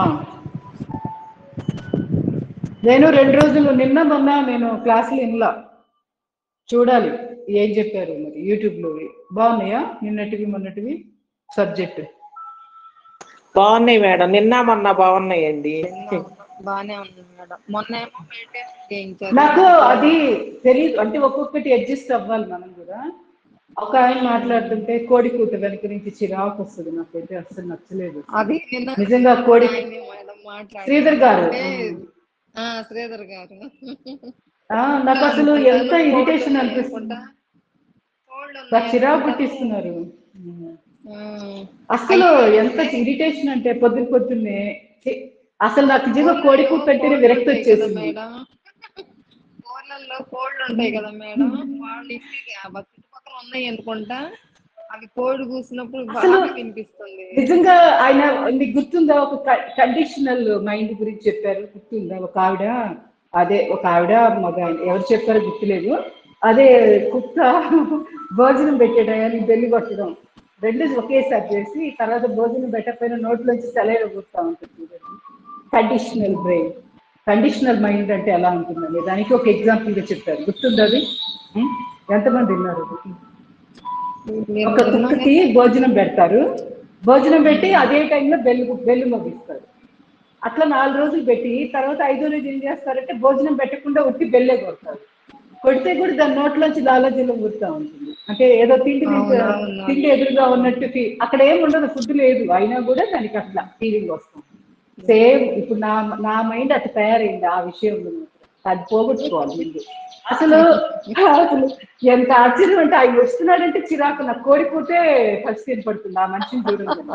[SPEAKER 2] నేను రెండు రోజులు నిన్న మొన్న నేను క్లాసులు వినలా చూడాలి ఏం చెప్పారు మరి యూట్యూబ్ లో బాగున్నాయా నిన్నటివి మొన్నటివి సబ్జెక్ట్
[SPEAKER 4] బాగున్నాయి మేడం నిన్న మొన్న బాగున్నాయండి
[SPEAKER 3] బానే ఉంది మేడం మొన్న ఏమో మెడిటేషన్ చేయించారు
[SPEAKER 2] నాకు అది తెలియదు అంటే ఒక్కొక్కటి అడ్జస్ట్ అవ్వాలి మనం కూడా ఒక ఆయన మాట్లాడుతుంటే కోడి కూత వెనక నుంచి చిరాకు వస్తుంది నాకైతే అస్సలు నచ్చలేదు
[SPEAKER 3] అది నిన్న
[SPEAKER 2] నిజంగా కోడి
[SPEAKER 3] ఆయనే మేడం మాట్లాడారు.
[SPEAKER 2] శ్రీధర్ గారు.
[SPEAKER 3] అంటే, ఆ శ్రీధర్ గారు
[SPEAKER 2] ఆ, నాకు అసలు ఎంత ఇరిటేషన్ అనిపిస్తుంది
[SPEAKER 3] కోళ్ళు
[SPEAKER 2] నాకు
[SPEAKER 3] ఉన్నాయి
[SPEAKER 2] చిరాకు
[SPEAKER 3] అనుకుంటా.
[SPEAKER 2] పుట్టిస్తున్నారు
[SPEAKER 3] ఆ,
[SPEAKER 2] అసలు ఎంత ఇరిటేషన్ అంటే పొద్దున పొద్దున్నే ఛీ, అసలు నాకు నిజంగా కోడి కూత అంటేనే విరక్తి
[SPEAKER 3] ఉంటాయి కదా
[SPEAKER 2] వచ్చేసింది
[SPEAKER 3] మేడం ఊర్లలో కోళ్ళు ఉంటాయి కదా మేడం వాళ్ళు ఇంటికి ఆ చుట్టుపక్కల ఉన్నాయి అనుకుంటా అవి కోడి కూసినప్పుడు
[SPEAKER 2] అసలు
[SPEAKER 3] బాగా వినిపిస్తుంది
[SPEAKER 2] నిజంగా ఆయన మీకు గుర్తుందా ఒక కండిషనల్ మైండ్ గురించి చెప్పారు గుర్తుందా ఒక ఆవిడ అదే ఒక ఆవిడ మగ ఆయన ఎవరు చెప్పారో గుర్తులేదు అదే కుక్క భోజనం పెట్టేటయాన్ని బెల్లి కొట్టడం రెండు ఒకేసారి చేసి తర్వాత భోజనం పెట్టకపోయినా నోట్లోంచి సెలైన కూర్తా ఉంటుంది కండిషనల్ బ్రెయిన్ కండిషనల్ మైండ్ అంటే ఎలా ఉంటుందండి దానికి ఒక ఎగ్జాంపుల్ గా చెప్పారు గుర్తుందా అది ఉం? ఎంతమంది ఉన్నారు అది?
[SPEAKER 3] నేను
[SPEAKER 2] ఒక కుక్కకి భోజనం పెడతారు భోజనం పెట్టి అదే టైంలో బెల్లు బెల్లు మోగిస్తారు అట్లా నాలుగు రోజులు పెట్టి తర్వాత ఐదో రోజు ఏం చేస్తారంటే భోజనం పెట్టకుండా ఉట్టి బెల్లే కొడతారు కొడితే కూడా దాని నోట్లోంచి లాలాజీలో ఊరుతా ఉంటుంది అంటే ఏదో తిండి తింటే
[SPEAKER 3] అవునవును.
[SPEAKER 2] తిండి ఎదురుగా ఉన్నట్టు feel. అక్కడ ఏం ఉండదు ఫుడ్ లేదు అయినా కూడా దానికి అట్లా ఫీలింగ్ వస్తుంది సేమ్ ఇప్పుడు నా నా మైండ్ అట్లా తయారైంది ఆ విషయంలో మాత్రం. అది పోగొట్టుకోవాలి ముందు అసలు అసలు ఎంత ఆశ్చర్యం అంటే ఆయన వస్తున్నాడంటే చిరాకు నాకు కోడిపోతే ఫస్ట్ ఏర్పడుతుంది ఆ మనిషిని చూడండి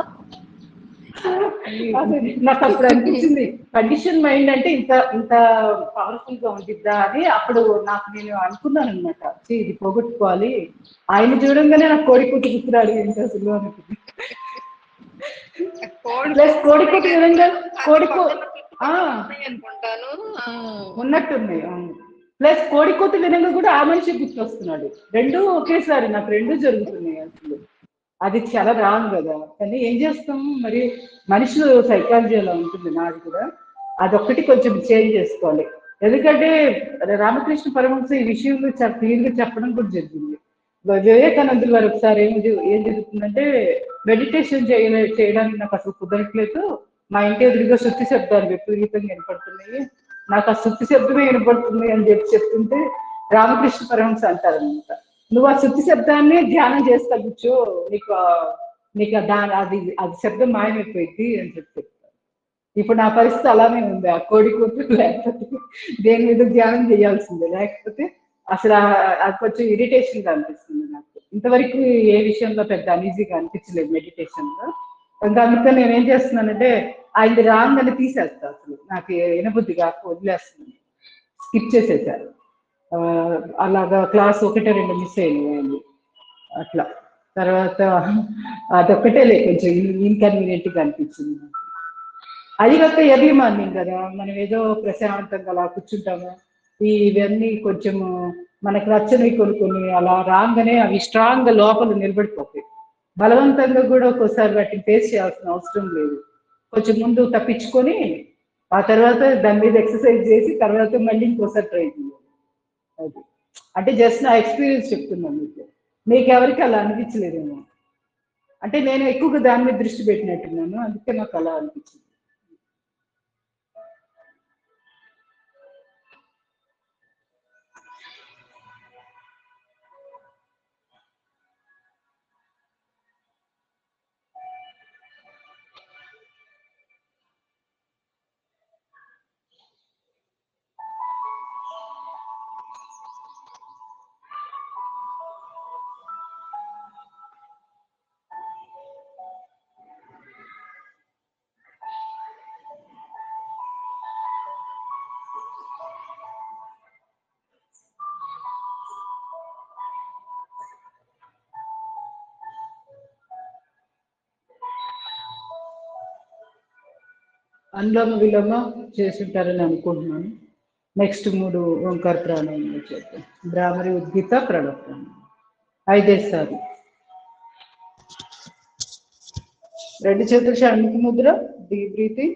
[SPEAKER 2] అసలు నాకు అప్పుడు అనిపించింది కండిషన్ మైండ్ అంటే ఇంత ఇంత పవర్ఫుల్ గా ఉండిద్దా అని అప్పుడు నాకు నేను అనుకున్నాను అనమాట ఇది పోగొట్టుకోవాలి ఆయన చూడంగానే నాకు కోడిపోతే గుర్తురాడు ఏంటి అసలు అనుకుంది ప్లస్ కోడిపోతే విధంగా కోడికో ఆ
[SPEAKER 3] అనుకుంటాను ఆ,
[SPEAKER 2] ఉన్నట్టున్నాయి అవును ప్లస్ కోడికోత విధంగా కూడా ఆ మనిషి గుర్తొస్తున్నాడు రెండు ఒకేసారి నాకు రెండు జరుగుతున్నాయి అసలు అది చాలా రాంగ్ కదా కానీ ఏం చేస్తాం మరి మనుషులు సైకాలజీ అలా ఉంటుంది నాది కూడా అదొక్కటి కొంచెం చేంజ్ చేసుకోవాలి ఎందుకంటే రామకృష్ణ పరమహంస ఈ విషయంలో చాలా క్లియర్ గా చెప్పడం కూడా జరిగింది వివేకానందులు వారు ఒకసారి ఏం జరు- ఏం జరుగుతుందంటే మెడిటేషన్ చేయలే చేయడానికి నాకు అసలు కుదరట్లేదు మా ఇంటి ఎదురుగా శుద్ధి శబ్దాలు విపరీతంగా వినపడుతున్నాయి నాకు ఆ శుద్ధి శబ్దమే వినపడుతుంది అని చెప్పి చెప్తుంటే రామకృష్ణ పరమహంస అంటారనమాట నువ్వు ఆ శుద్ధి శబ్దాన్ని ధ్యానం చేస్తా కూర్చో నీకు ఆ- నీకు ఆ దా అది అది శబ్దం మాయమైపోయింది అని చెప్పి చెప్తారు ఇప్పుడు నా పరిస్థితి అలానే ఉంది ఆ కోడి కూతురు లేకపోతే దేని మీద ధ్యానం చేయాల్సిందే లేకపోతే అసలు ఆ- అది కొంచెం ఇరిటేషన్ గా అనిపిస్తుంది నాకు ఇంతవరకు ఏ విషయంలో పెద్ద అనీజీగా అనిపించలేదు మెడిటేషన్ లో ఇంకా అందుకని నేను ఏం చేస్తున్నానంటే ఆయన రాంగ్ అని తీసేస్తా అసలు నాకు వినబుద్ధి కాక వదిలేస్తున్నాను స్కిప్ చేసేసారు ఆ, అలాగా క్లాస్ ఒకటే రెండు మిస్ అయినాయి అట్లా తర్వాత అదొక్కటే లే కొంచెం ఇన్కన్వీనియంట్ గా అనిపించింది నాకు అది కాక ఎర్లీ మార్నింగ్ కదా మనం ఏదో ప్రశాంతంగా అలా కూర్చుంటాము ఈ ఇవన్నీ కొంచెము మనకు నచ్చనివి కొన్ని కొన్ని అలా రాగానే అవి స్ట్రాంగ్ గా లోపల నిలబడిపోతాయి బలవంతంగా కూడా ఒక్కోసారి వాటిని ఫేస్ చేయాల్సిన అవసరం లేదు కొంచెం ముందు తప్పించుకొని ఆ తర్వాత దాని మీద ఎక్సర్సైజ్ చేసి తర్వాత మళ్ళీ ఇంకోసారి ట్రై చేయాలి అది అంటే జస్ట్ నా ఎక్స్పీరియన్స్ చెప్తున్నాను మీకు మీకు ఎవరికి అలా అనిపించలేదేమో అంటే నేను ఎక్కువగా దాని మీద దృష్టి పెట్టినట్టున్నాను అందుకే నాకు అలా అనిపించింది అనులోమ విలోమ చేసుంటారని అనుకుంటున్నాను నెక్స్ట్ మూడు ఓంకార ప్రాణాయామాలు చేద్దాం భ్రామరి ఉద్గీత ప్రణవ ప్రాణాయామం ఐదేసారి రెండు చేతులు షణ్ముఖ ముద్ర డీప్ బ్రీతింగ్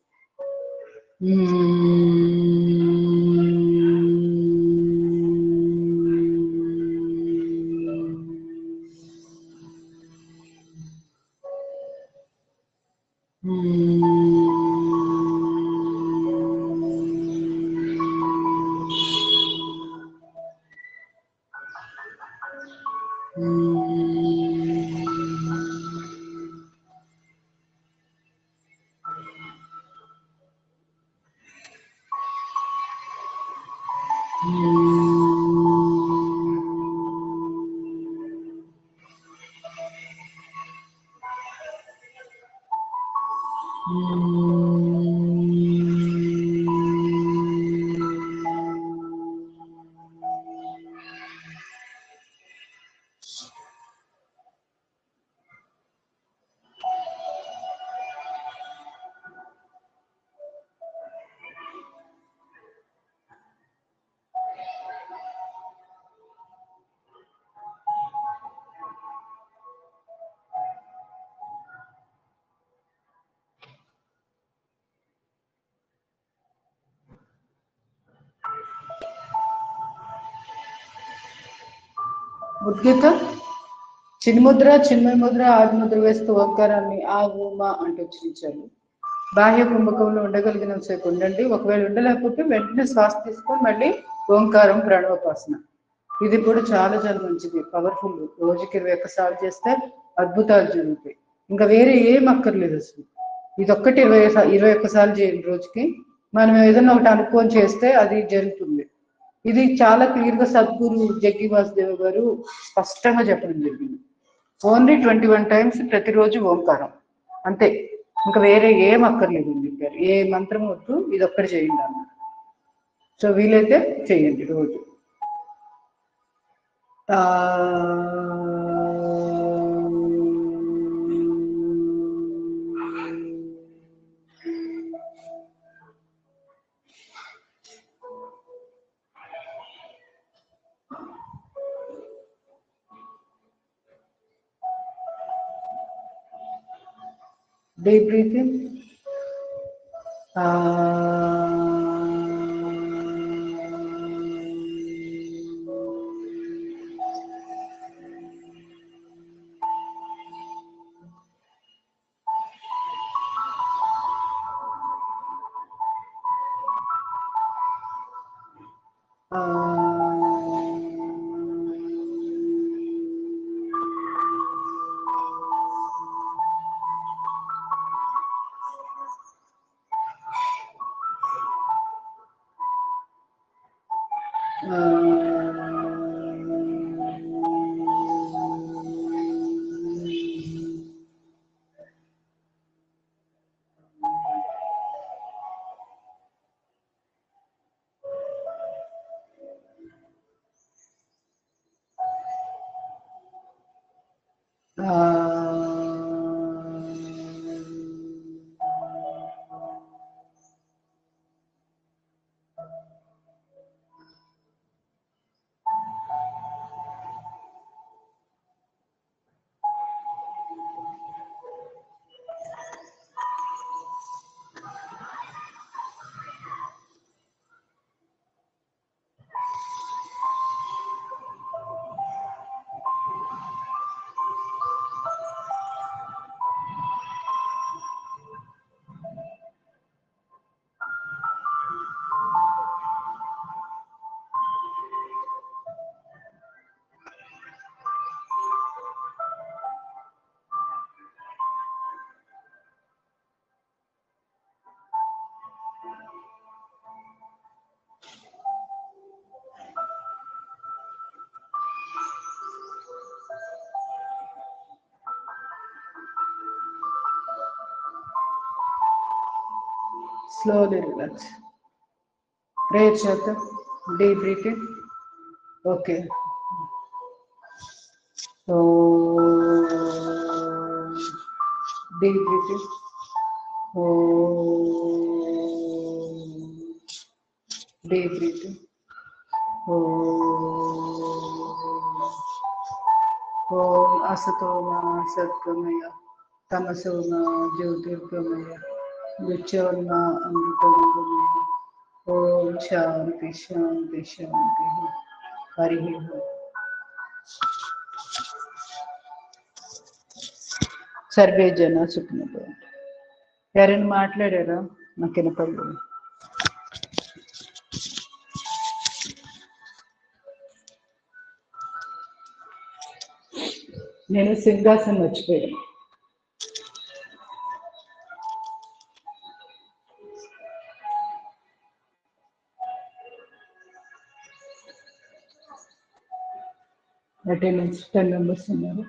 [SPEAKER 2] ఉద్గీత చిన్ముద్ర చిన్మయ ముద్ర ఆది ముద్ర వేస్తూ ఓంకారాన్ని ఆ ఊమ అంటూ ఉచ్చరించాలి బాహ్య కుంభకంలో ఉండగలిగిన సేపు ఉండండి ఒకవేళ ఉండలేకపోతే వెంటనే శ్వాస తీసుకొని మళ్ళీ ఓంకారం ప్రణవోపాసన ఇది కూడా చాలా చాలా మంచిది పవర్ఫుల్ రోజుకి ఇరవై ఒక్కసార్లు చేస్తే అద్భుతాలు జరుగుతాయి ఇంకా వేరే ఏం అక్కర్లేదు అసలు ఇది ఒక్కటి ఇరవై సా- ఇరవై ఒక్కసార్లు చేయండి రోజుకి మనం ఏదైనా ఒకటి అనుకోని చేస్తే అది జరుగుతుంది ఇది చాలా క్లియర్ గా సద్గురు జగ్గి వాసుదేవ్ గారు స్పష్టంగా చెప్పడం జరిగింది ఓన్లీ ట్వంటీ వన్ టైమ్స్ ప్రతిరోజు ఓంకారం అంతే ఇంకా వేరే ఏం అక్కర్లేదు అని చెప్పారు ఏ మంత్రం వద్దు ఇది ఒక్కటి చేయండి అన్నారు సో వీలైతే చేయండి రోజు ఆ, deep breathing. Slowly relax. Prayer చేద్దాం deep breathing okay so deep breathing ఓ డీప్ బ్రీతింగ్ ఓ ఓం అసతోమ సత్గమయ తమసోమ జ్యోతిర్గమయ మృత్యోర్మ అమృతోర్గమయ ఓం శాంతి శాంతి శాంతి హరి ఓం సర్వే జన సుఖినతో ఎవరైనా మాట్లాడారా నాకు వినపడలేదు నేను సింహాసనం మర్చిపోయాను అటెండెన్స్ టెన్ మెంబర్స్ ఉన్నారు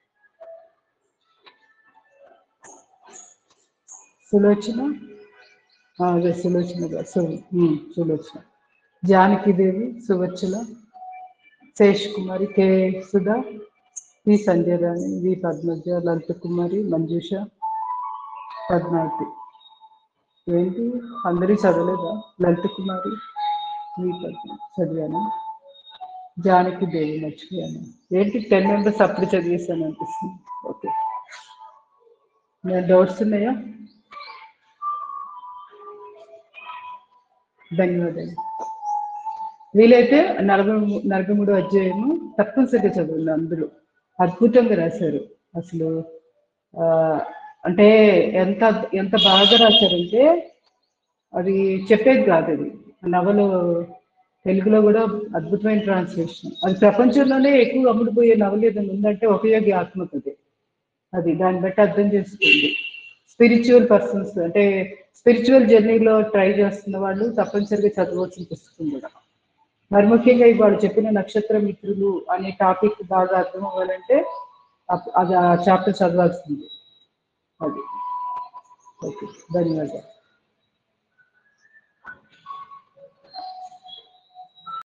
[SPEAKER 2] సులోచన ఆ, అదే సులోచన గారు. సు um, Sulochana Janakidevi Suvachala Sesh Kumari K Sudha P Sanjay Rani V Padmaja Lalitha Kumari Manjusha Padmavathi ఏంటి అందరి చదవలేదా లలిత కుమారి వి పద్మ చదివాను జానకి దేవి మర్చిపోయాను ఏంటి టెన్ మెంబర్స్ అప్పుడు చదివేశాను అనిపిస్తుంది ఓకే నేను డౌట్స్ ఉన్నాయా ధన్యవాదాలు వీలైతే నలభై మూ- నలభై మూడు అధ్యాయము తప్పనిసరిగా చదవండి అందరూ అద్భుతంగా రాశారు అసలు ఆ, అంటే ఎంత ఎంత బాగా రాశారంటే అది చెప్పేది కాదు అది నవలు తెలుగులో కూడా అద్భుతమైన ట్రాన్స్లేషన్ అది ప్రపంచంలోనే ఎక్కువ అమ్ముడుపోయే నవల ఏదైనా ఉందంటే ఉపయోగి ఆత్మకథే అది దాన్ని బట్టి అర్థం చేసుకోండి స్పిరిచువల్ పర్సన్స్ అంటే స్పిరిచువల్ జర్నీలో ట్రై చేస్తున్న వాళ్ళు తప్పనిసరిగా చదవలసిన పుస్తకం కూడా మరి ముఖ్యంగా ఇవాళ చెప్పిన నక్షత్ర మిత్రులు అనే టాపిక్ బాగా అర్థం అవ్వాలంటే అప్- అది ఆ చాప్టర్ చదవాల్సింది అది ఓకే ధన్యవాదాలు